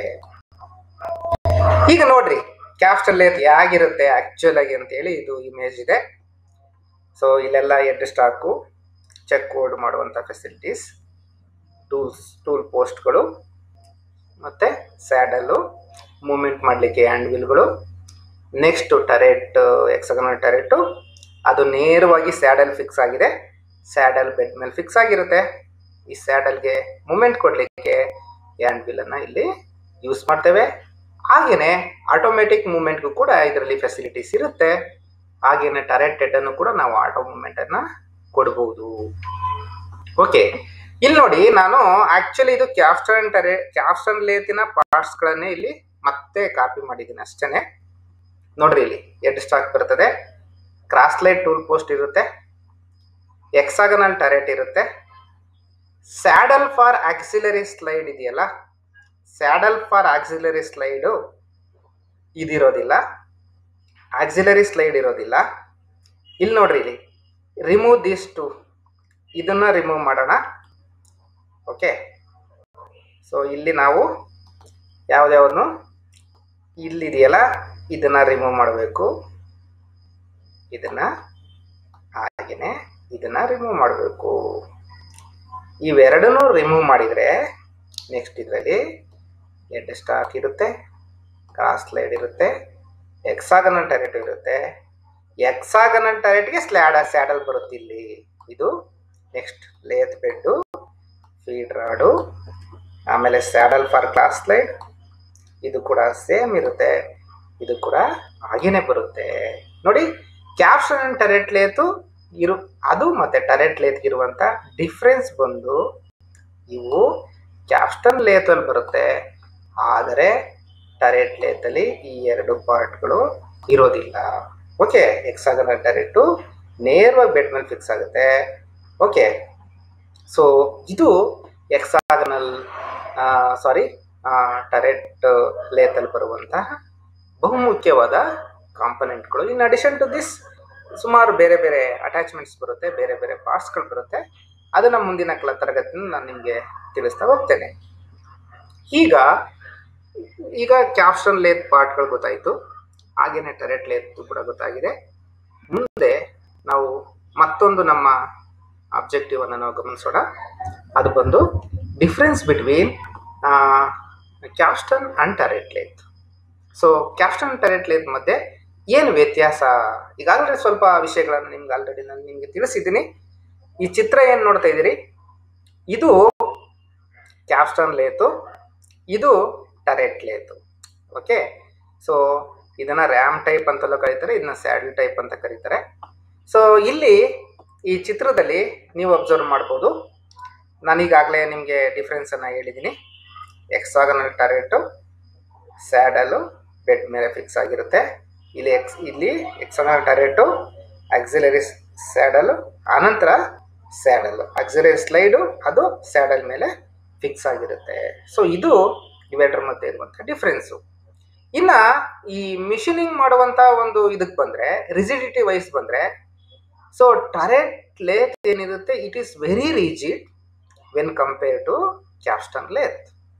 ಈಗ ನೋಡ್ರಿ ಕ್ಯಾಪ್ಷನ್ ಲೇತ್ ಹೇಗಿರುತ್ತೆ ಆಕ್ಚುಲ್ ಆಗಿ ಅಂತೇಳಿ ಇದು ಇಮೇಜ್ ಇದೆ ಸೊ ಇಲ್ಲೆಲ್ಲ ಎಡ್ ಸ್ಟಾಕು ಚೆಕ್ ಕೋಡ್ ಮಾಡುವಂಥ ಫೆಸಿಲಿಟೀಸ್ ಟೂಲ್ಸ್ ಟೂಲ್ ಪೋಸ್ಟ್ಗಳು ಮತ್ತು ಸ್ಯಾಡಲ್ಲು ಮೂಮೆಂಟ್ ಮಾಡಲಿಕ್ಕೆ ಹ್ಯಾಂಡ್ ವೀಲ್ಗಳು ನೆಕ್ಸ್ಟ್ ಟರೆಟ್ ಎಕ್ಸಗನಲ್ ಟರೆಟು ಅದು ನೇರವಾಗಿ ಸ್ಯಾಡಲ್ ಫಿಕ್ಸ್ ಆಗಿದೆ ಸ್ಯಾಡಲ್ ಬೆಡ್ ಮೇಲೆ ಫಿಕ್ಸ್ ಆಗಿರುತ್ತೆ ಈ ಸ್ಯಾಡಲ್ಗೆ ಮೂಮೆಂಟ್ ಕೊಡಲಿಕ್ಕೆ ಹ್ಯಾಂಡ್ ವೀಲನ್ನು ಇಲ್ಲಿ ಯೂಸ್ ಮಾಡ್ತೇವೆ ಹಾಗೆಯೇ ಆಟೋಮೆಟಿಕ್ ಮೂಮೆಂಟ್ಗೂ ಕೂಡ ಇದರಲ್ಲಿ ಫೆಸಿಲಿಟೀಸ್ ಇರುತ್ತೆ ಹಾಗೆಯೇ ಟರೆಟ್ ಹೆಡ್ಡನ್ನು ಕೂಡ ನಾವು ಆಟೋ ಮೂಮೆಂಟನ್ನು ಕೊಡ್ಬೋದು ಓಕೆ ಇಲ್ಲಿ ನೋಡಿ ನಾನು ಆಕ್ಚುಲಿ ಇದು ಕ್ಯಾಪ್ಸ್ಟನ್ ಟರೆ ಕ್ಯಾಪ್ಸ್ಟನ್ ಲೇತಿನ ಪಾರ್ಟ್ಸ್ಗಳನ್ನೇ ಇಲ್ಲಿ ಮತ್ತೆ ಕಾಪಿ ಮಾಡಿದ್ದೀನಿ ಅಷ್ಟೇ ನೋಡ್ರಿ ಇಲ್ಲಿ ಎಡ್ ಸ್ಟಾಕ್ ಬರ್ತದೆ ಕ್ರಾಸ್ ಲೈಟ್ ಟೂಲ್ ಪೋಸ್ಟ್ ಇರುತ್ತೆ ಎಕ್ಸಾಗನಲ್ ಟರೆಟ್ ಇರುತ್ತೆ ಸ್ಯಾಡಲ್ ಫಾರ್ ಆಕ್ಸಿಲರಿ ಸ್ಲೈಡ್ ಇದೆಯಲ್ಲ ಸ್ಯಾಡಲ್ ಫಾರ್ ಆಕ್ಸಿಲರಿ ಸ್ಲೈಡು ಇದಿರೋದಿಲ್ಲ ಆಕ್ಸಿಲರಿ ಸ್ಲೈಡ್ ಇರೋದಿಲ್ಲ ಇಲ್ಲಿ ನೋಡ್ರಿ ಇಲ್ಲಿ ರಿಮೂವ್ ದಿಸ್ ಟು ಇದನ್ನು ರಿಮೂವ್ ಮಾಡೋಣ ಓಕೆ ಸೊ ಇಲ್ಲಿ ನಾವು ಯಾವುದ್ಯಾವನ್ನು ಇಲ್ಲಿದೆಯಲ್ಲ ಇದನ್ನು ರಿಮೂವ್ ಮಾಡಬೇಕು ಇದನ್ನು ಹಾಗೆಯೇ ಇದನ್ನು ರಿಮೂವ್ ಮಾಡಬೇಕು ಇವೆರಡನ್ನೂ ರಿಮೂವ್ ಮಾಡಿದರೆ ನೆಕ್ಸ್ಟ್ ಇದರಲ್ಲಿ ಎಡ್ ಸ್ಟಾಕ್ ಇರುತ್ತೆ ಕ್ರಾಸ್ ಸ್ಲೈಡ್ ಇರುತ್ತೆ ಎಕ್ಸಾಗನಲ್ ಟರೆಟ್ ಇರುತ್ತೆ ಎಕ್ಸಾಗನಲ್ ಟರೆಟ್ಗೆ ಸ್ಲ್ಯಾಡ ಸ್ಯಾಡಲ್ ಬರುತ್ತೆ ಇಲ್ಲಿ ಇದು next lathe bed feed rod ಆಮೇಲೆ ಸ್ಯಾಡಲ್ ಫಾರ್ ಕ್ಲಾಸ್ ಸ್ಲೈಡ್ ಇದು ಕೂಡ ಸೇಮ್ ಇರುತ್ತೆ ಇದು ಕೂಡ ಹಾಗೇನೆ ಬರುತ್ತೆ ನೋಡಿ ಕ್ಯಾಪ್ಷನ್ ಅಂಡ್ ಟರೆಟ್ ಲೇತು ಇರು ಅದು ಮತ್ತೆ ಟರೆಟ್ ಲೇತ್ ಇರುವಂತ ಡಿಫ್ರೆನ್ಸ್ ಬಂದು ಇವು ಕ್ಯಾಪ್ಸ್ಟನ್ ಲೇತಲ್ಲಿ ಬರುತ್ತೆ ಆದರೆ ಟರೆಟ್ ಲೇತಲ್ಲಿ ಈ ಎರಡು ಪಾರ್ಟ್ಗಳು ಇರೋದಿಲ್ಲ ಓಕೆ ಎಕ್ಸಾಗನಲ್ ಟರೆಟು ನೇರವಾಗಿ ಬೆಡ್ ಮೇಲೆ ಫಿಕ್ಸ್ ಆಗುತ್ತೆ ಓಕೆ ಸೊ ಇದು ಎಕ್ಸಾಗನಲ್ ಸಾರಿ ಟರೆಟ್ ಲೇತಲ್ಲಿ ಬರುವಂತಹ ಬಹುಮುಖ್ಯವಾದ ಕಾಂಪೊನೆಂಟ್ಗಳು ಇನ್ ಅಡಿಷನ್ ಟು ದಿಸ್ ಸುಮಾರು ಬೇರೆ ಬೇರೆ ಅಟ್ಯಾಚ್ಮೆಂಟ್ಸ್ ಬರುತ್ತೆ ಬೇರೆ ಬೇರೆ ಪಾರ್ಟ್ಸ್ಗಳು ಬರುತ್ತೆ ಅದನ್ನು ಮುಂದಿನ ಕ್ಲ ತರಗತಿನ ನಾನು ನಿಮಗೆ ತಿಳಿಸ್ತಾ ಹೋಗ್ತೇನೆ ಈಗ ಈಗ ಕ್ಯಾಪ್ಷನ್ ಲೇತ್ ಪಾರ್ಟ್ಗಳು ಗೊತ್ತಾಯಿತು ಹಾಗೆಯೇ ಟರೆಟ್ ಲೇತ್ ಕೂಡ ಗೊತ್ತಾಗಿದೆ ಮುಂದೆ ನಾವು ಮತ್ತೊಂದು ನಮ್ಮ ಅಬ್ಜೆಕ್ಟಿವ್ ಅನ್ನು ನಾವು ಗಮನಿಸೋಣ ಅದು ಬಂದು difference between capstan and turret lathe so capstan turret lathe ಮಧ್ಯೆ ಏನು ವ್ಯತ್ಯಾಸ ಈಗಾಗಲೇ ಸ್ವಲ್ಪ ವಿಷಯಗಳನ್ನು ನಿಮ್ಗೆ ಆಲ್ರೆಡಿ ನಾನು ನಿಮಗೆ ತಿಳಿಸಿದ್ದೀನಿ ಈ ಚಿತ್ರ ಏನು ನೋಡ್ತಾ ಇದ್ದೀರಿ ಇದು ಕ್ಯಾಪ್ಸ್ಟನ್ ಲೇತು ಇದು ಟರೆಟ್ ಲೇತು ಓಕೆ ಸೊ ಇದನ್ನ ರ್ಯಾಮ್ ಟೈಪ್ ಅಂತೆಲ್ಲ ಕರೀತಾರೆ ಇದನ್ನ ಸ್ಯಾಡಲ್ ಟೈಪ್ ಅಂತ ಕರೀತಾರೆ ಸೊ ಇಲ್ಲಿ ಈ ಚಿತ್ರದಲ್ಲಿ ನೀವು ಅಬ್ಸರ್ವ್ ಮಾಡ್ಬೋದು ನಾನೀಗಾಗಲೇ ನಿಮಗೆ ಡಿಫ್ರೆನ್ಸನ್ನು ಹೇಳಿದ್ದೀನಿ ಎಕ್ಸಾಗನಲ್ ಟರೆಟು ಸ್ಯಾಡಲು ಬೆಡ್ ಮೇಲೆ ಫಿಕ್ಸ್ ಆಗಿರುತ್ತೆ ಇಲ್ಲಿ ಎಕ್ಸ್ ಇಲ್ಲಿ ಎಕ್ಸಾಗನಲ್ ಟರೆಟು ಆಕ್ಸಿಲರಿ ಸ್ಯಾಡಲು ಆನಂತರ ಸ್ಯಾಡಲ್ ಆಕ್ಸಿಲರಿ ಸ್ಲೈಡು ಅದು ಸ್ಯಾಡಲ್ ಮೇಲೆ ಫಿಕ್ಸ್ ಆಗಿರುತ್ತೆ ಸೊ ಇದು ಇವೆರಡರ ಮಧ್ಯೆ ಇರುವಂಥ ಡಿಫ್ರೆನ್ಸು ಇನ್ನ ಈ ಮಿಷಿನಿಂಗ್ ಮಾಡುವಂತ ಒಂದು ಇದಕ್ಕೆ ಬಂದ್ರೆ ರಿಜಿಡಿಟಿ ವೈಸ್ ಬಂದ್ರೆ ಸೊ ಟರೆಟ್ ಲೇತ್ ಏನಿರುತ್ತೆ it is very rigid when compare to capstan lathe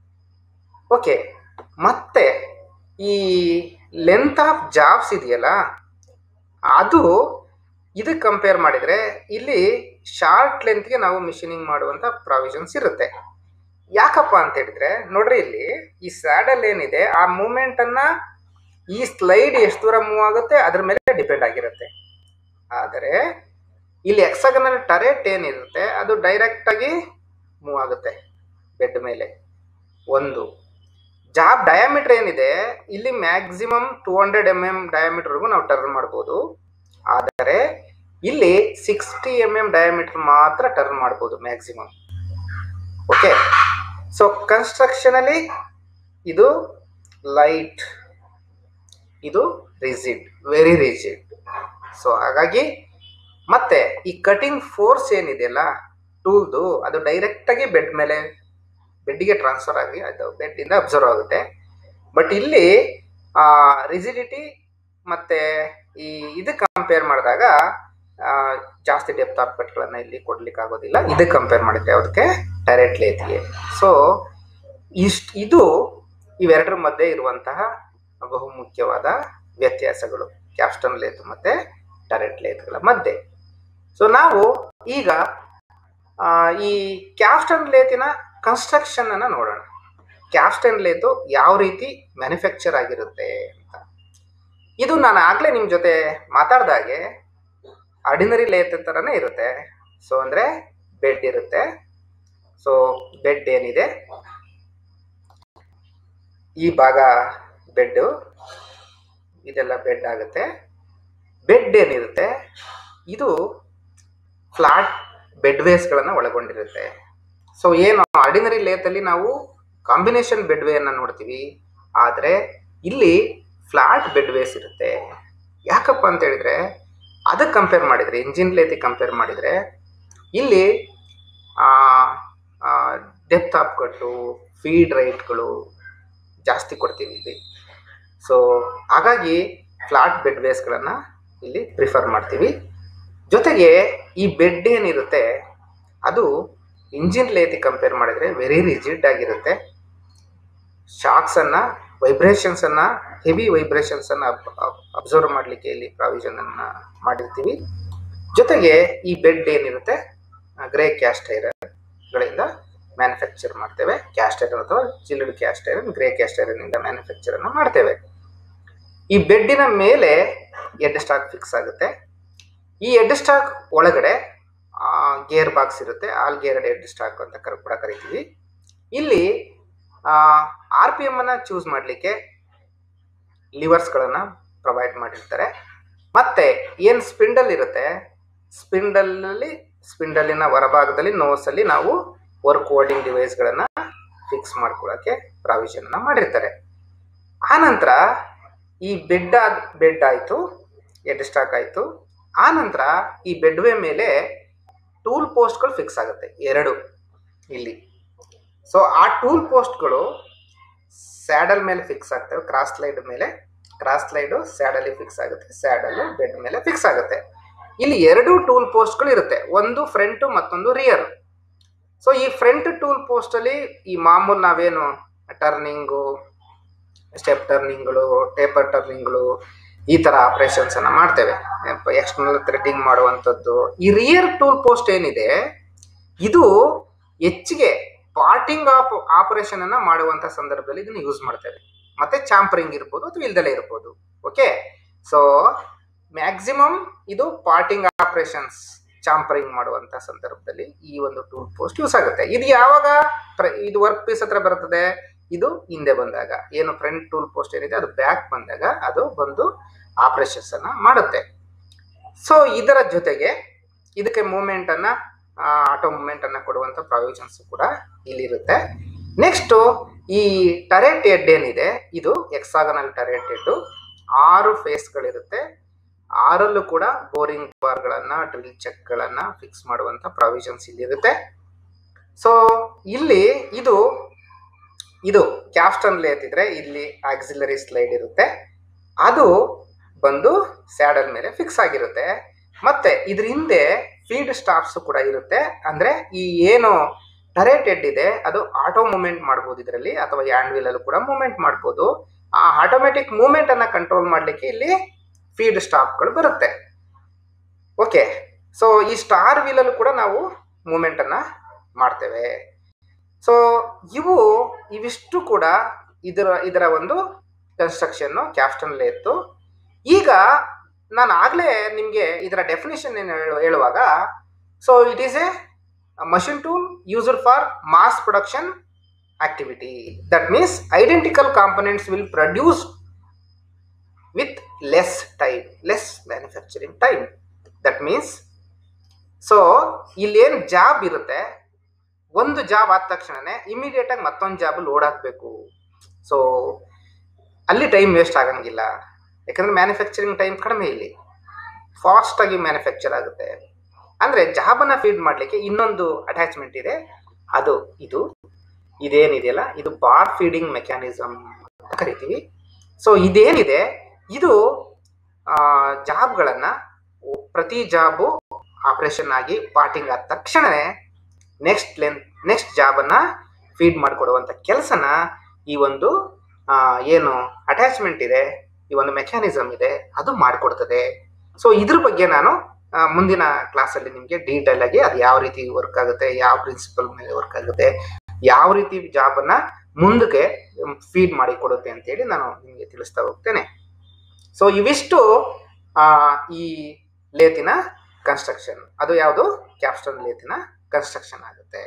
okay ಮತ್ತೆ ಈ ಲೆಂತ್ ಆಫ್ ಜಾಬ್ಸ್ ಇದೆಯಲ್ಲ ಅದು ಇದಕ್ಕೆ ಕಂಪೇರ್ ಮಾಡಿದರೆ ಇಲ್ಲಿ ಶಾರ್ಟ್ ಲೆಂತ್ಗೆ ನಾವು ಮಿಷಿನಿಂಗ್ ಮಾಡುವಂಥ ಪ್ರಾವಿಷನ್ಸ್ ಇರುತ್ತೆ ಯಾಕಪ್ಪ ಅಂತ ಹೇಳಿದ್ರೆ ನೋಡ್ರಿ ಇಲ್ಲಿ ಈ ಸ್ಯಾಡಲ್ ಏನಿದೆ ಆ ಮೂಮೆಂಟ್ ಅನ್ನ ಈ ಸ್ಲೈಡ್ ಎಷ್ಟು ದೂರ ಮೂವ್ ಆಗುತ್ತೆ ಅದ್ರ ಮೇಲೆ ಡಿಪೆಂಡ್ ಆಗಿರುತ್ತೆ ಆದರೆ ಇಲ್ಲಿ ಎಕ್ಸಗನಲ್ ಟರೆಟ್ ಏನಿರುತ್ತೆ ಅದು ಡೈರೆಕ್ಟ್ ಆಗಿ ಮೂವ್ ಆಗುತ್ತೆ ಬೆಡ್ ಮೇಲೆ ಒಂದು ಜಾಬ್ ಡಯಾಮೀಟರ್ ಏನಿದೆ ಇಲ್ಲಿ maximum two hundred M M ಡಯಾಮೀಟರ್ಗೂ ನಾವು ಟರ್ನ್ ಮಾಡ್ಬೋದು ಆದರೆ ಇಲ್ಲಿ ಸಿಕ್ಸ್ಟಿ ಎಮ್ ಎಮ್ ಡಯಾಮೀಟರ್ ಮಾತ್ರ ಟರ್ನ್ ಮಾಡ್ಬೋದು ಮ್ಯಾಕ್ಸಿಮಮ್ ಓಕೆ ಸೊ ಕನ್ಸ್ಟ್ರಕ್ಷನಲ್ಲಿ ಇದು ಲೈಟ್ ಇದು ರಿಜಿಡ್ ವೆರಿ ರಿಜಿಡ್ ಸೊ ಹಾಗಾಗಿ ಮತ್ತೆ ಈ ಕಟಿಂಗ್ ಫೋರ್ಸ್ ಏನಿದೆಯಲ್ಲ ಟೂಲ್ದು ಅದು ಡೈರೆಕ್ಟಾಗಿ ಬೆಡ್ ಮೇಲೆ ಬೆಡ್ಗೆ ಟ್ರಾನ್ಸ್ಫರ್ ಆಗಿ ಅದು ಬೆಡ್ಡಿಂದ ಅಬ್ಸರ್ವ್ ಆಗುತ್ತೆ ಬಟ್ ಇಲ್ಲಿ ರಿಜಿಡಿಟಿ ಮತ್ತು ಈ ಇದಕ್ಕೆ ಕಂಪೇರ್ ಮಾಡಿದಾಗ ಆ, ಜಾಸ್ತಿ ಡೆಪ್ತ್ ಆಫ್ ಕಟ್ಗಳನ್ನು ಇಲ್ಲಿ ಕೊಡ್ಲಿಕ್ಕೆ ಆಗೋದಿಲ್ಲ ಇದಕ್ಕೆ ಕಂಪೇರ್ ಮಾಡಿದ್ರೆ ಯಾವುದಕ್ಕೆ ಡೈರೆಕ್ಟ್ ಲೇತ್ಗೆ ಸೊ ಇಷ್ಟು ಇದು ಇವೆರಡರ ಮಧ್ಯೆ ಇರುವಂತಹ ಬಹುಮುಖ್ಯವಾದ ವ್ಯತ್ಯಾಸಗಳು ಕ್ಯಾಪ್ಸ್ಟನ್ ಲೇತ್ ಮತ್ತು ಡೈರೆಕ್ಟ್ ಲೇತ್ಗಳ ಮಧ್ಯೆ ಸೊ ನಾವು ಈಗ ಆ, ಈ ಕ್ಯಾಪ್ಸ್ಟನ್ ಲೇತಿನ ಕನ್ಸ್ಟ್ರಕ್ಷನ್ ಅನ್ನ ನೋಡೋಣ ಕ್ಯಾಪ್ಸ್ಟನ್ ಲೇತು ಯಾವ ರೀತಿ ಮ್ಯಾನುಫ್ಯಾಕ್ಚರ್ ಆಗಿರುತ್ತೆ ಅಂತ ಇದು ನಾನು ಆಗ್ಲೇ ನಿಮ್ಮ ಜೊತೆ ಮಾತಾಡ್ದಾಗೆ ಆರ್ಡಿನರಿ ಲೇತ್ ಥರನೇ ಇರುತ್ತೆ ಸೊ ಅಂದರೆ ಬೆಡ್ ಇರುತ್ತೆ ಸೊ ಬೆಡ್ ಏನಿದೆ ಈ ಭಾಗ ಬೆಡ್ಡು ಇದೆಲ್ಲ ಬೆಡ್ ಆಗುತ್ತೆ ಬೆಡ್ ಏನಿರುತ್ತೆ ಇದು ಫ್ಲಾಟ್ ಬೆಡ್ ವೇಸ್ಗಳನ್ನು ಒಳಗೊಂಡಿರುತ್ತೆ ಸೊ ಏನು ಆರ್ಡಿನರಿ ಲೇತಲ್ಲಿ ನಾವು ಕಾಂಬಿನೇಷನ್ ಬೆಡ್ ವೇಯನ್ನು ನೋಡ್ತೀವಿ ಆದರೆ ಇಲ್ಲಿ ಫ್ಲಾಟ್ ಬೆಡ್ ವೇಸ್ ಇರುತ್ತೆ ಯಾಕಪ್ಪ ಅಂತ ಹೇಳಿದ್ರೆ ಅದಕ್ಕೆ ಕಂಪೇರ್ ಮಾಡಿದರೆ ಇಂಜಿನ್ ಲೇತಿ ಕಂಪೇರ್ ಮಾಡಿದರೆ ಇಲ್ಲಿ ಡೆಪ್ತ್ ಆಫ್ ಕಟ್ಟು ಫೀಡ್ ರೈಟ್ಗಳು ಜಾಸ್ತಿ ಕೊಡ್ತೀವಿ ಇಲ್ಲಿ ಸೊ ಹಾಗಾಗಿ ಫ್ಲಾಟ್ ಬೆಡ್ ವೇಸ್ಗಳನ್ನು ಇಲ್ಲಿ ಪ್ರಿಫರ್ ಮಾಡ್ತೀವಿ ಜೊತೆಗೆ ಈ ಬೆಡ್ ಏನಿರುತ್ತೆ ಅದು ಇಂಜಿನ್ ಲೇತಿ ಕಂಪೇರ್ ಮಾಡಿದರೆ ವೆರಿ ರಿಜಿಡ್ ಆಗಿರುತ್ತೆ ಶಾಕ್ಸನ್ನು ವೈಬ್ರೇಷನ್ಸನ್ನು ಹೆವಿ ವೈಬ್ರೇಷನ್ಸನ್ನು ಅಬ್ಸರ್ವ್ ಮಾಡಲಿಕ್ಕೆ ಇಲ್ಲಿ ಪ್ರಾವಿಷನನ್ನು ಮಾಡಿರ್ತೀವಿ ಜೊತೆಗೆ ಈ ಬೆಡ್ ಏನಿರುತ್ತೆ ಗ್ರೇ ಕ್ಯಾಸ್ಟ್ ಐರನ್ಗಳಿಂದ ಮ್ಯಾನುಫ್ಯಾಕ್ಚರ್ ಮಾಡ್ತೇವೆ ಕ್ಯಾಸ್ಟ್ ಐರನ್ ಅಥವಾ chilled cast iron grey cast ಐರನ್ನಿಂದ ಮ್ಯಾನುಫ್ಯಾಕ್ಚರನ್ನು ಮಾಡ್ತೇವೆ ಈ ಬೆಡ್ಡಿನ ಮೇಲೆ ಎಡ್ ಸ್ಟಾಕ್ ಫಿಕ್ಸ್ ಆಗುತ್ತೆ ಈ ಎಡ್ ಸ್ಟಾಕ್ ಒಳಗಡೆ ಗೇರ್ ಬಾಕ್ಸ್ ಇರುತ್ತೆ ಆಲ್ ಗೇರ್ಡ್ ಎಡ್ ಸ್ಟಾಕ್ ಅಂತ ಕರ್ ಕೂಡ ಕರಿತೀವಿ ಇಲ್ಲಿ ಆರ್ ಪಿ ಎಮ್ ಅನ್ನ ಚೂಸ್ ಮಾಡಲಿಕ್ಕೆ ಲಿವರ್ಸ್ಗಳನ್ನು ಪ್ರೊವೈಡ್ ಮಾಡಿರ್ತಾರೆ ಮತ್ತೆ ಏನು ಸ್ಪಿಂಡಲ್ ಇರುತ್ತೆ ಸ್ಪಿಂಡಲಲ್ಲಿ ಸ್ಪಿಂಡಲಿನ ಹೊರಭಾಗದಲ್ಲಿ ನೋಸಲ್ಲಿ ನಾವು ವರ್ಕ್ ಹೋಲ್ಡಿಂಗ್ ಡಿವೈಸ್ಗಳನ್ನು ಫಿಕ್ಸ್ ಮಾಡ್ಕೊಳ್ಳೋಕ್ಕೆ ಪ್ರಾವಿಷನನ್ನು ಮಾಡಿರ್ತಾರೆ ಆನಂತರ ಈ ಬೆಡ್ ಆದ ಬೆಡ್ ಆಯಿತು ಎಡ್ ಸ್ಟಾಕ್ ಆಯಿತು ಆನಂತರ ಈ ಬೆಡ್ವೇ ಮೇಲೆ ಟೂಲ್ ಪೋಸ್ಟ್ಗಳು ಫಿಕ್ಸ್ ಆಗುತ್ತೆ ಎರಡು ಇಲ್ಲಿ ಸೊ ಆ ಟೂಲ್ ಪೋಸ್ಟ್ಗಳು ಸ್ಯಾಡಲ್ ಮೇಲೆ ಫಿಕ್ಸ್ ಆಗ್ತವೆ ಕ್ರಾಸ್ ಸ್ಲೈಡ್ ಮೇಲೆ ಕ್ರಾಸ್ ಸ್ಲೈಡು ಸ್ಯಾಡಲ್ಲಿ ಫಿಕ್ಸ್ ಆಗುತ್ತೆ ಸ್ಯಾಡಲ್ಲು ಬೆಡ್ ಮೇಲೆ ಫಿಕ್ಸ್ ಆಗುತ್ತೆ ಇಲ್ಲಿ ಎರಡು ಟೂಲ್ ಪೋಸ್ಟ್ಗಳು ಇರುತ್ತೆ ಒಂದು ಫ್ರಂಟು ಮತ್ತೊಂದು ರಿಯರ್ ಸೊ ಈ ಫ್ರಂಟ್ ಟೂಲ್ ಪೋಸ್ಟಲ್ಲಿ ಈ ಮಾಮೂಲು ನಾವೇನು ಟರ್ನಿಂಗು ಸ್ಟೆಪ್ ಟರ್ನಿಂಗ್ಗಳು ಟೇಪರ್ ಟರ್ನಿಂಗ್ಗಳು ಈ ಥರ ಆಪ್ರೇಷನ್ಸನ್ನು ಮಾಡ್ತೇವೆ ಎಕ್ಸ್ಟರ್ನಲ್ ಥ್ರೆಡ್ಡಿಂಗ್ ಮಾಡುವಂಥದ್ದು ಈ ರಿಯರ್ ಟೂಲ್ ಪೋಸ್ಟ್ ಏನಿದೆ ಇದು ಹೆಚ್ಚಿಗೆ ಪಾರ್ಟಿಂಗ್ ಆಪ್ ಆಪರೇಷನ್ ಅನ್ನ ಮಾಡುವಂಥ ಸಂದರ್ಭದಲ್ಲಿ ಇದನ್ನು ಯೂಸ್ ಮಾಡ್ತೇವೆ ಮತ್ತೆ ಚಾಂಪರಿಂಗ್ ಇರ್ಬೋದು ಅಥವಾ ಇಲ್ದಲೇ ಇರ್ಬೋದು ಓಕೆ ಸೊ ಮ್ಯಾಕ್ಸಿಮಮ್ ಇದು ಪಾರ್ಟಿಂಗ್ ಆಪರೇಷನ್ಸ್ ಚಾಂಪರಿಂಗ್ ಮಾಡುವಂತ ಸಂದರ್ಭದಲ್ಲಿ ಈ ಒಂದು ಟೂಲ್ ಪೋಸ್ಟ್ ಯೂಸ್ ಆಗುತ್ತೆ ಇದು ಯಾವಾಗ ಪ್ರ- ಇದು ವರ್ಕ್ ಪೀಸ್ ಹತ್ರ ಬರ್ತದೆ ಇದು ಹಿಂದೆ ಬಂದಾಗ ಏನು ಫ್ರಂಟ್ ಟೂಲ್ ಪೋಸ್ಟ್ ಏನಿದೆ ಅದು ಬ್ಯಾಕ್ ಬಂದಾಗ ಅದು ಬಂದು ಆಪರೇಷನ್ಸ್ ಅನ್ನ ಮಾಡುತ್ತೆ ಸೊ ಇದರ ಜೊತೆಗೆ ಇದಕ್ಕೆ ಮೂಮೆಂಟ್ ಅನ್ನ ಆಟೋ ಮೂಮೆಂಟ್ ಅನ್ನ ಕೊಡುವಂತ ಪ್ರಾವಿಷನ್ಸ್ ಕೂಡ ಇಲ್ಲಿರುತ್ತೆ ನೆಕ್ಸ್ಟ್ ಈ ಟರೆಟ್ ಹೆಡ್ ಏನಿದೆ ಇದು ಎಕ್ಸಾಗನಲ್ ಟರೆಟ್ ಹೆಡ್ ಆರು ಫೇಸ್ಗಳಿರುತ್ತೆ ಆರಲ್ಲೂ ಕೂಡ ಬೋರಿಂಗ್ ಬಾರ್ಗಳನ್ನ ಡ್ರಿಲ್ ಚೆಕ್ಗಳನ್ನ ಫಿಕ್ಸ್ ಮಾಡುವಂತ ಪ್ರಾವಿಷನ್ಸ್ ಇಲ್ಲಿರುತ್ತೆ ಸೊ ಇಲ್ಲಿ ಇದು ಇದು ಕ್ಯಾಪ್ಸ್ಟನ್ ಲೇತಿದ್ರೆ ಇಲ್ಲಿ ಆಕ್ಸಿಲರಿ ಸ್ಲೈಡ್ ಇರುತ್ತೆ ಅದು ಬಂದು ಸ್ಯಾಡಲ್ ಮೇಲೆ ಫಿಕ್ಸ್ ಆಗಿರುತ್ತೆ ಮತ್ತೆ ಇದ್ರ ಹಿಂದೆ ಫೀಡ್ ಸ್ಟಾಪ್ಸ್ ಕೂಡ ಇರುತ್ತೆ ಅಂದ್ರೆ ಈ ಏನು ಟರೇಟ್ ಹೆಡ್ ಇದೆ ಅದು ಆಟೋ ಮೂವ್ಮೆಂಟ್ ಮಾಡ್ಬೋದು ಇದರಲ್ಲಿ ಅಥವಾ ಹ್ಯಾಂಡ್ ವೀಲ್ ಅಲ್ಲೂ ಕೂಡ ಮೂವ್ಮೆಂಟ್ ಮಾಡ್ಬೋದು ಆ ಆಟೋಮೆಟಿಕ್ ಮೂವ್ಮೆಂಟ್ ಅನ್ನ ಕಂಟ್ರೋಲ್ ಮಾಡ್ಲಿಕ್ಕೆ ಇಲ್ಲಿ ಫೀಡ್ ಸ್ಟಾಪ್ಗಳು ಬರುತ್ತೆ ಓಕೆ ಸೊ ಈ ಸ್ಟಾರ್ ವೀಲಲ್ಲೂ ಕೂಡ ನಾವು ಮೂವ್ಮೆಂಟ್ ಅನ್ನ ಮಾಡ್ತೇವೆ ಸೊ ಇವು ಇವಿಷ್ಟು ಕೂಡ ಇದರ ಇದರ ಒಂದು ಕನ್ಸ್ಟ್ರಕ್ಷನ್ ಕ್ಯಾಪ್ಸ್ಟನ್ ಇತ್ತು ಈಗ ನಾನು ಆಗಲೇ ನಿಮಗೆ ಇದರ ಡೆಫಿನೇಷನ್ ಏನು ಹೇಳು- ಹೇಳುವಾಗ so it is a machine tool used for mass production activity that means identical components will produce with less time less manufacturing time that means so ಇಲ್ಲೇನು ಜಾಬ್ ಇರುತ್ತೆ ಒಂದು ಜಾಬ್ ಆದ ತಕ್ಷಣನೇ ಇಮಿಡಿಯೇಟ್ ಆಗಿ ಮತ್ತೊಂದು ಜಾಬ್ ಲೋಡ್ ಹಾಕಬೇಕು so ಅಲ್ಲಿ time waste ಆಗಂಗಿಲ್ಲ ಯಾಕಂದ್ರೆ ಮ್ಯಾನುಫ್ಯಾಕ್ಚರಿಂಗ್ ಟೈಮ್ ಕಡಿಮೆ ಇಲ್ಲಿ ಫಾಸ್ಟ್ ಆಗಿ ಮ್ಯಾನುಫ್ಯಾಕ್ಚರ್ ಆಗುತ್ತೆ ಅಂದ್ರೆ ಜಾಬನ್ನ ಫೀಡ್ ಮಾಡಲಿಕ್ಕೆ ಇನ್ನೊಂದು ಅಟ್ಯಾಚ್ಮೆಂಟ್ ಇದೆ ಅದು ಇದು ಇದೇನಿದೆಯಲ್ಲ ಇದು ಬಾರ್ ಫೀಡಿಂಗ್ ಮೆಕ್ಯಾನಿಸಮ್ ಅಂತ ಕರಿತೀವಿ ಸೊ ಇದೇನಿದೆ ಇದು ಜಾಬ್ಗಳನ್ನು ಪ್ರತಿ ಜಾಬು ಆಪರೇಷನ್ ಆಗಿ ಪಾರ್ಟಿಂಗ್ ಆದ ತಕ್ಷಣವೇ ನೆಕ್ಸ್ಟ್ ಲೆಂತ್ ನೆಕ್ಸ್ಟ್ ಜಾಬನ್ನು ಫೀಡ್ ಮಾಡಿಕೊಡುವಂಥ ಕೆಲಸನ ಈ ಒಂದು ಆ, ಏನು ಅಟ್ಯಾಚ್ಮೆಂಟ್ ಇದೆ ಈ ಒಂದು ಮೆಕ್ಯಾನಿಸಮ್ ಇದೆ ಅದು ಮಾಡಿಕೊಡ್ತದೆ ಸೊ ಇದ್ರ ಬಗ್ಗೆ ನಾನು ಆ, ಮುಂದಿನ ಕ್ಲಾಸಲ್ಲಿ ನಿಮಗೆ ಡೀಟೇಲ್ ಆಗಿ ಅದು ಯಾವ ರೀತಿ ವರ್ಕ್ ಆಗುತ್ತೆ ಯಾವ ಪ್ರಿನ್ಸಿಪಲ್ ಮೇಲೆ ವರ್ಕ್ ಆಗುತ್ತೆ ಯಾವ ರೀತಿ ಜಾಬನ್ನ ಮುಂದಕ್ಕೆ ಫೀಡ್ ಮಾಡಿ ಕೊಡುತ್ತೆ ಅಂತೇಳಿ ನಾನು ನಿಮಗೆ ತಿಳಿಸ್ತಾ ಹೋಗ್ತೇನೆ ಸೊ ಇವಿಷ್ಟು ಆ, ಈ ಲೇತಿನ ಕನ್ಸ್ಟ್ರಕ್ಷನ್ ಅದು ಯಾವುದು ಕ್ಯಾಪ್ಸ್ಟನ್ ಲೇತಿನ ಕನ್ಸ್ಟ್ರಕ್ಷನ್ ಆಗುತ್ತೆ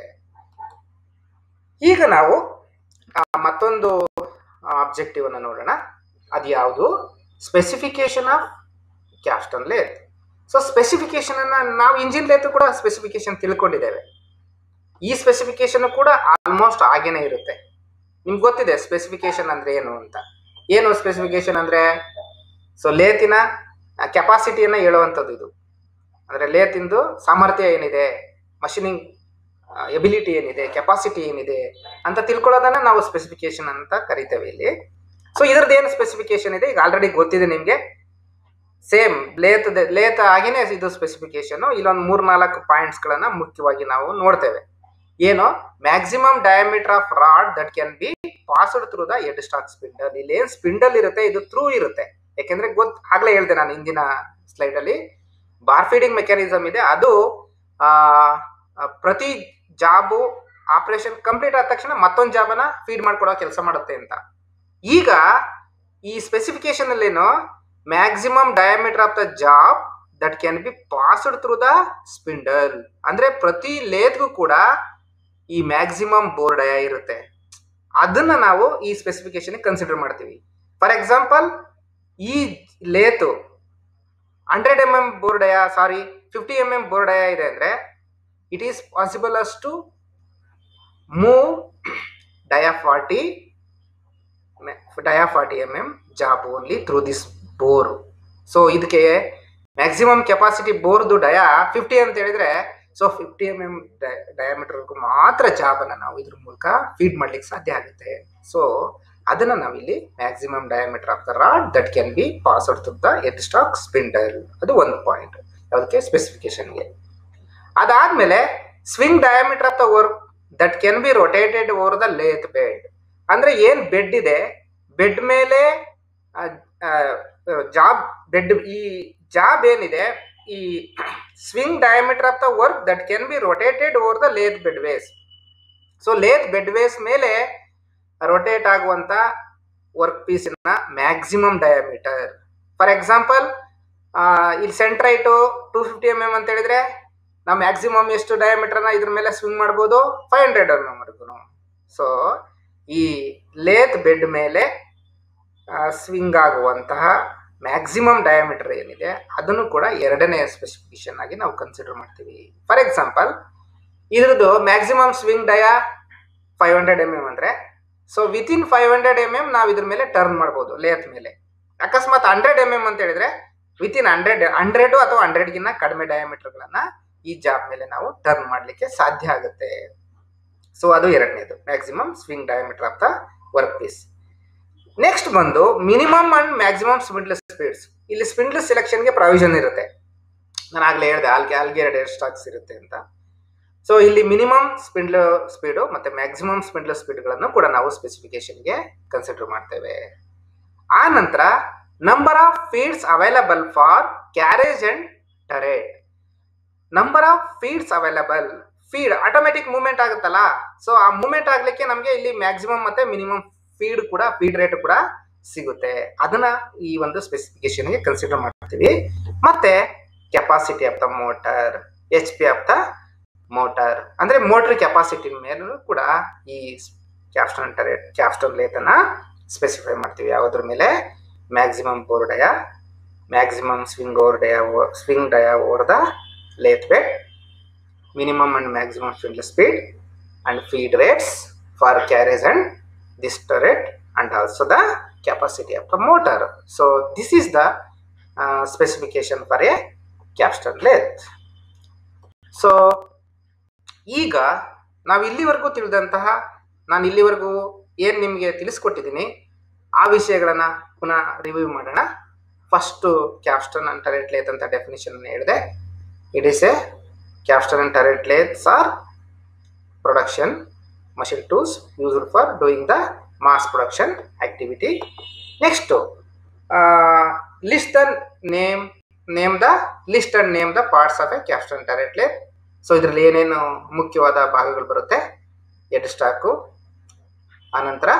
ಈಗ ನಾವು ಆ, ಮತ್ತೊಂದು ಆಬ್ಜೆಕ್ಟಿವ್ ಅನ್ನು ನೋಡೋಣ ಅದು ಯಾವುದು specification of capstan lathe so specification ಅನ್ನ ನಾವು ಇಂಜಿನ್ ಲೇತ್ ಕೂಡ ಸ್ಪೆಸಿಫಿಕೇಶನ್ ತಿಳ್ಕೊಂಡಿದ್ದೇವೆ ಈ ಸ್ಪೆಸಿಫಿಕೇಶನ್ ಕೂಡ ಆಲ್ಮೋಸ್ಟ್ ಹಾಗೇನೆ ಇರುತ್ತೆ ನಿಮ್ಗೆ ಗೊತ್ತಿದೆ ಸ್ಪೆಸಿಫಿಕೇಶನ್ ಅಂದ್ರೆ ಏನು ಅಂತ ಏನು ಸ್ಪೆಸಿಫಿಕೇಶನ್ ಅಂದ್ರೆ ಸೊ ಲೇತಿನ ಕೆಪಾಸಿಟಿಯನ್ನ ಹೇಳುವಂಥದ್ದು ಇದು ಅಂದ್ರೆ ಲೇತಿಂದು ಸಾಮರ್ಥ್ಯ ಏನಿದೆ ಮಷಿನಿಂಗ್ ಎಬಿಲಿಟಿ ಏನಿದೆ ಕೆಪಾಸಿಟಿ ಏನಿದೆ ಅಂತ ತಿಳ್ಕೊಳ್ಳೋದನ್ನ ನಾವು ಸ್ಪೆಸಿಫಿಕೇಶನ್ ಅಂತ ಕರಿತೇವೆ ಇಲ್ಲಿ ಸೊ ಇದ್ರದ್ದು ಏನು ಸ್ಪೆಸಿಫಿಕೇಶನ್ ಇದೆ ಈಗ ಆಲ್ರೆಡಿ ಗೊತ್ತಿದೆ ನಿಮಗೆ ಸೇಮ್ ಲೇತ್ ಲೇತ್ ಆಗಿನೇ ಇದು ಸ್ಪೆಸಿಫಿಕೇಶನ್ ಇಲ್ಲೊಂದು ಮೂರ್ ನಾಲ್ಕು ಪಾಯಿಂಟ್ಸ್ ಗಳನ್ನ ಮುಖ್ಯವಾಗಿ ನಾವು ನೋಡ್ತೇವೆ ಏನು maximum diameter of rod that can be passed through the headstock spindle ಇಲ್ಲಿ ಏನ್ ಸ್ಪಿಂಡಲ್ ಇರುತ್ತೆ ಇದು ಥ್ರೂ ಇರುತ್ತೆ ಯಾಕೆಂದ್ರೆ ಗೊತ್ ಆಗ್ಲೇ ಹೇಳ್ದೆ ನಾನು ಹಿಂದಿನ ಸ್ಲೈಡ್ ಅಲ್ಲಿ ಬಾರ್ ಫೀಡಿಂಗ್ ಮೆಕ್ಯಾನಿಸಮ್ ಇದೆ ಅದು ಆ, ಆ, ಪ್ರತಿ ಜಾಬು ಆಪರೇಷನ್ ಕಂಪ್ಲೀಟ್ ಆದ ತಕ್ಷಣ ಮತ್ತೊಂದು ಜಾಬನ್ನ ಫೀಡ್ ಮಾಡ್ಕೊಡೋ ಕೆಲಸ ಮಾಡುತ್ತೆ ಅಂತ ಈಗ ಈ ಸ್ಪೆಸಿಫಿಕೇಶನ್ ಅಲ್ಲೇನು maximum diameter of the job that can be passed through the spindle ಅಂದ್ರೆ ಪ್ರತಿ ಲೇತ್ಗೂ ಕೂಡ ಈ ಮ್ಯಾಕ್ಸಿಮಮ್ ಬೋರ್ಡಯ ಇರುತ್ತೆ ಅದನ್ನ ನಾವು ಈ ಸ್ಪೆಸಿಫಿಕೇಶನ್ ಕನ್ಸಿಡರ್ ಮಾಡ್ತೀವಿ ಫಾರ್ ಎಕ್ಸಾಂಪಲ್ ಈ lathe hundred M M bore dia sorry fifty M M bore dia ಇದೆ ಅಂದ್ರೆ it is possible as to move dia forty dia forty M M job only through this bore so ಇದಕ್ಕೆ maximum capacity bore dia fifty ಅಂತ ಹೇಳಿದ್ರೆ so fifty M M ಡಯಾಮೀಟರ್ಗೂ ಮಾತ್ರ ಜಾಬನ್ನು ನಾವು ಇದ್ರ ಮೂಲಕ ಫೀಡ್ ಮಾಡ್ಲಿಕ್ಕೆ ಸಾಧ್ಯ ಆಗುತ್ತೆ ಸೊ ಅದನ್ನ ನಾವಿಲ್ಲಿ maximum diameter of the rod that can be passed through the headstock spindle ಅದು ಒಂದು ಪಾಯಿಂಟ್ ಅದಕ್ಕೆ ಸ್ಪೆಸಿಫಿಕೇಶನ್ಗೆ ಅದಾದ್ಮೇಲೆ swing diameter of the work that can be rotated over the lathe bed ಅಂದ್ರೆ ಏನ್ ಬೆಡ್ ಇದೆ ಬೆಡ್ ಮೇಲೆ ಜಾಬ್ ಬೆಡ್ ಈ ಜಾಬ್ ಏನಿದೆ ಈ swing diameter of the work that can be rotated over the lathe bed ways so lathe bed ways ಮೇಲೆ rotate ಆಗುವಂತ work ಪೀಸಿನ ಮ್ಯಾಕ್ಸಿಮಮ್ ಡಯಾಮೀಟರ್ ಫಾರ್ ಎಕ್ಸಾಂಪಲ್ ಇಲ್ಲಿ centre height two fifty M M ಅಂತ ಹೇಳಿದ್ರೆ ನಾವು ಮ್ಯಾಕ್ಸಿಮಮ್ ಎಷ್ಟು ಡಯಾಮೀಟರ್ನ ಇದ್ರ ಮೇಲೆ ಸ್ವಿಂಗ್ ಮಾಡ್ಬೋದು ಫೈವ್ ಹಂಡ್ರೆಡ್ ಎಮ್ ಎಮ್ವರೆಗೂ ಸೊ ಈ ಲೇತ್ ಬೆಡ್ ಮೇಲೆ ಸ್ವಿಂಗ್ ಆಗುವಂತಹ ಮ್ಯಾಕ್ಸಿಮಮ್ ಡಯಾಮೀಟರ್ ಏನಿದೆ ಅದನ್ನು ಕೂಡ ಎರಡನೇ ಸ್ಪೆಸಿಫಿಕೇಶನ್ ಆಗಿ ನಾವು ಕನ್ಸಿಡರ್ ಮಾಡ್ತೀವಿ ಫಾರ್ ಎಕ್ಸಾಂಪಲ್ ಇದ್ರದ್ದು maximum swing dia five hundred M M ಅಂದರೆ so within five hundred M M ನಾವು ಇದ್ರ ಮೇಲೆ ಟರ್ನ್ ಮಾಡ್ಬೋದು ಲೇತ್ ಮೇಲೆ ಅಕಸ್ಮಾತ್ ಹಂಡ್ರೆಡ್ ಎಮ್ ಎಮ್ ಅಂತ ಹೇಳಿದ್ರೆ ವಿತಿನ್ ಹಂಡ್ರೆಡ್ ಹಂಡ್ರೆಡು ಅಥವಾ ಹಂಡ್ರೆಡ್ಗಿನ್ನ ಕಡಿಮೆ ಡಯಾಮೀಟರ್ಗಳನ್ನು ಈ ಜಾಬ್ ಮೇಲೆ ನಾವು ಟರ್ನ್ ಮಾಡಲಿಕ್ಕೆ ಸಾಧ್ಯ ಆಗುತ್ತೆ ಸೊ ಅದು ಎರಡನೇದು maximum swing diameter of the work piece next ಬಂದು minimum and maximum spindles speeds ಇಲ್ಲಿ ಸ್ಪಿಂಡ್ಲೆಸ್ ಸೆಲೆಕ್ಷನ್ಗೆ ಪ್ರಾವಿಷನ್ ಇರುತ್ತೆ ನಾನು ಆಗಲೇ ಹೇಳಿದೆ ಆಲ್ಗೆ ಆಲ್ಗೆರಡ್ ಏರ್ ಸ್ಟಾಕ್ಸ್ ಇರುತ್ತೆ ಅಂತ ಸೊ ಇಲ್ಲಿ ಮಿನಿಮಮ್ ಸ್ಪಿಂಡ್ಲ್ ಸ್ಪೀಡು ಮತ್ತು ಮ್ಯಾಕ್ಸಿಮಮ್ ಸ್ಪಿಂಡ್ಲ್ ಸ್ಪೀಡ್ಗಳನ್ನು ಕೂಡ ನಾವು ಸ್ಪೆಸಿಫಿಕೇಶನ್ಗೆ ಕನ್ಸಿಡರ್ ಮಾಡ್ತೇವೆ ಆ ನಂತರ number of feeds available for carriage and turret number of feeds available feed automatic movement ಆಗುತ್ತಲ್ಲ ಸೊ ಆ ಮೂವ್ಮೆಂಟ್ ಆಗ್ಲಿಕ್ಕೆ ನಮಗೆ ಇಲ್ಲಿ ಮ್ಯಾಕ್ಸಿಮಮ್ ಮತ್ತೆ ಮಿನಿಮಮ್ ಫೀಡ್ ಕೂಡ ಫೀಡ್ ರೇಟ್ ಕೂಡ ಸಿಗುತ್ತೆ ಅದನ್ನ ಈ ಒಂದು ಸ್ಪೆಸಿಫಿಕೇಶನ್ಗೆ ಕನ್ಸಿಡರ್ ಮಾಡ್ತೀವಿ ಮತ್ತೆ capacity of the motor H P of the motor ಅಂದ್ರೆ ಮೋಟರ್ ಕೆಪಾಸಿಟಿ ಮೇಲೂ ಕೂಡ ಈ ಕ್ಯಾಪ್ಸ್ಟನ್ ಟರೇಟ್ ಕ್ಯಾಪ್ಸ್ಟನ್ ಲೇತನ್ನ ಸ್ಪೆಸಿಫೈ ಮಾಡ್ತೀವಿ ಯಾವುದ್ರ ಮೇಲೆ maximum bore dia maximum swing over dia swing dia over the lathe bed minimum and maximum spindle speed and feed rates for carriage and this turret and also the capacity of the motor. So this is the uh, specification for a capstan lathe. So ಈಗ ನಾವು ಇಲ್ಲಿವರೆಗೂ ತಿಳಿದಂತಹ ನಾನು ಇಲ್ಲಿವರೆಗೂ ಏನು ನಿಮಗೆ ತಿಳಿಸ್ಕೊಟ್ಟಿದ್ದೀನಿ ಆ ವಿಷಯಗಳನ್ನು ಪುನಃ ರಿವ್ಯೂ ಮಾಡೋಣ first capstan and turret lathe ಅಂತ ಡೆಫಿನೇಷನ್ ಹೇಳಿದೆ it is a capstan and turret lathes are production machine tools used for doing the mass production activity. Next, uh, list the name, name the list and name the parts of a capstan turret lathe. So ಇದರಲ್ಲಿ ಏನೇನು ಮುಖ್ಯವಾದ ಭಾಗಗಳು ಬರುತ್ತೆ Ed stock ಆನಂತರ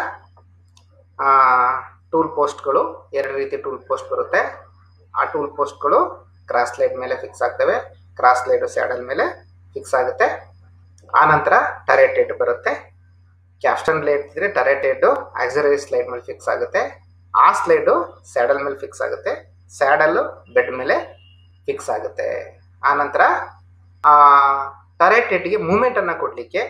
tool ಪೋಸ್ಟ್ಗಳು ಎರಡು ರೀತಿ tool post ಬರುತ್ತೆ ಆ ಟೂಲ್ ಪೋಸ್ಟ್ಗಳು ಕ್ರಾಸ್ ಲೈಡ್ ಮೇಲೆ ಫಿಕ್ಸ್ ಆಗ್ತವೆ ಕ್ರಾಸ್ ಲೈಡು ಸ್ಯಾಡಲ್ ಮೇಲೆ ಫಿಕ್ಸ್ ಆಗುತ್ತೆ ಆನಂತರ ಟರೆಟ್ ಹೆಡ್ ಬರುತ್ತೆ ಕ್ಯಾಪ್ಸ್ಟನ್ ಲೈಟ್ ಇದ್ರೆ ಟರೆಟ್ ಹೆಡ್ ಆಕ್ಸರರಿ ಸ್ಲೈಡ್ ಮೇಲೆ ಫಿಕ್ಸ್ ಆಗುತ್ತೆ ಆ ಸ್ಲೈಡು ಸ್ಯಾಡಲ್ ಮೇಲೆ ಫಿಕ್ಸ್ ಆಗುತ್ತೆ ಸ್ಯಾಡಲ್ಲು ಬೆಡ್ ಮೇಲೆ ಫಿಕ್ಸ್ ಆಗುತ್ತೆ ಆನಂತರ ಟರೆಟ್ ಹೆಡ್ಗೆ ಮೂಮೆಂಟನ್ನು ಕೊಡಲಿಕ್ಕೆ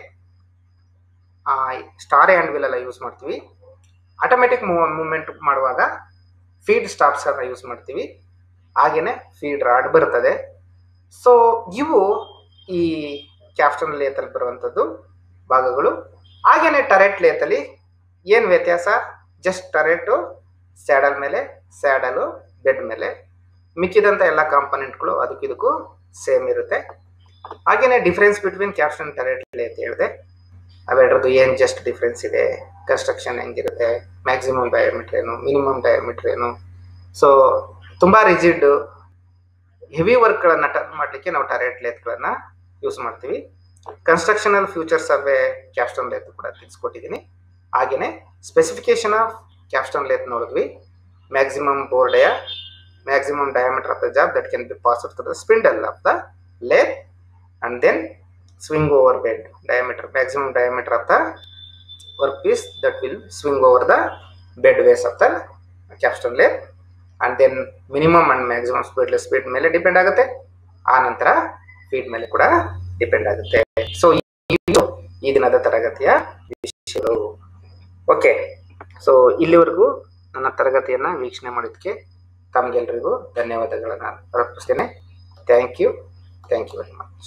ಸ್ಟಾರ್ ಹ್ಯಾಂಡ್ ವೀಲ್ ಎಲ್ಲ ಯೂಸ್ ಮಾಡ್ತೀವಿ ಆಟೋಮೆಟಿಕ್ ಮೂವ್ ಮೂಮೆಂಟ್ ಮಾಡುವಾಗ ಫೀಡ್ ಸ್ಟಾಪ್ಸನ್ನು ಯೂಸ್ ಮಾಡ್ತೀವಿ ಹಾಗೆಯೇ ಫೀಡ್ ರಾಡ್ ಬರ್ತದೆ ಸೊ ಇವು ಈ ಕ್ಯಾಪ್ಸ್ಟನ್ ಲೇತಲ್ಲಿ ಬರುವಂಥದ್ದು ಭಾಗಗಳು ಹಾಗೆಯೇ ಟರೆಟ್ ಲೇತಲ್ಲಿ ಏನು ವ್ಯತ್ಯಾಸ ಜಸ್ಟ್ ಟರೆಟು ಸ್ಯಾಡಲ್ ಮೇಲೆ ಸ್ಯಾಡಲು ಬೆಡ್ ಮೇಲೆ ಮಿಕ್ಕಿದಂಥ ಎಲ್ಲ ಕಾಂಪೊನೆಂಟ್ಗಳು ಅದಕ್ಕಿದಕ್ಕೂ ಸೇಮ್ ಇರುತ್ತೆ ಹಾಗೆಯೇ difference between capstan turret lathe ಹೇಳಿದೆ ಅವೆರಡರದ್ದು ಏನು ಜಸ್ಟ್ ಡಿಫ್ರೆನ್ಸ್ ಇದೆ ಕನ್ಸ್ಟ್ರಕ್ಷನ್ ಹೆಂಗಿರುತ್ತೆ ಮ್ಯಾಕ್ಸಿಮಮ್ ಡಯಾಮೀಟ್ರ್ ಏನು ಮಿನಿಮಮ್ ಡಯಾಮೀಟ್ರ್ ಏನು ಸೊ ತುಂಬ ರಿಜಿಡ್ ಹೆವಿ ವರ್ಕ್ಗಳನ್ನು ಟರ್ನ್ ಮಾಡಲಿಕ್ಕೆ ನಾವು ಟರೆಟ್ ಲೇತ್ಗಳನ್ನು ಯೂಸ್ ಮಾಡ್ತೀವಿ constructional features of a capstan lathe ಕೂಡ ತಿಳಿಸ್ಕೊಟ್ಟಿದ್ದೀನಿ ಹಾಗೆಯೇ ಸ್ಪೆಸಿಫಿಕೇಶನ್ ಆಫ್ ಕ್ಯಾಪ್ಸ್ಟನ್ ಲೇತ್ ನೋಡಿದ್ವಿ maximum bore dia maximum diameter of the job that can be pass to the spindle of the lathe and then swing over bed diameter maximum diameter of the workpiece that will swing over the bed base of the capstan lathe and then minimum and maximum speedless speed ಮೇಲೆ depend ಆಗುತ್ತೆ ಆ ನಂತರ feed ಮೇಲೆ ಕೂಡ depend ಆಗುತ್ತೆ so ಇದು ಈ ದಿನದ ತರಗತಿಯ ವಿಷಯಗಳು ಓಕೆ ಸೊ ಇಲ್ಲಿವರೆಗೂ ನನ್ನ ತರಗತಿಯನ್ನು ವೀಕ್ಷಣೆ ಮಾಡೋದಕ್ಕೆ ತಮಗೆಲ್ಲರಿಗೂ ಧನ್ಯವಾದಗಳನ್ನು ಅರ್ಪಿಸ್ತೇನೆ thank you thank you very much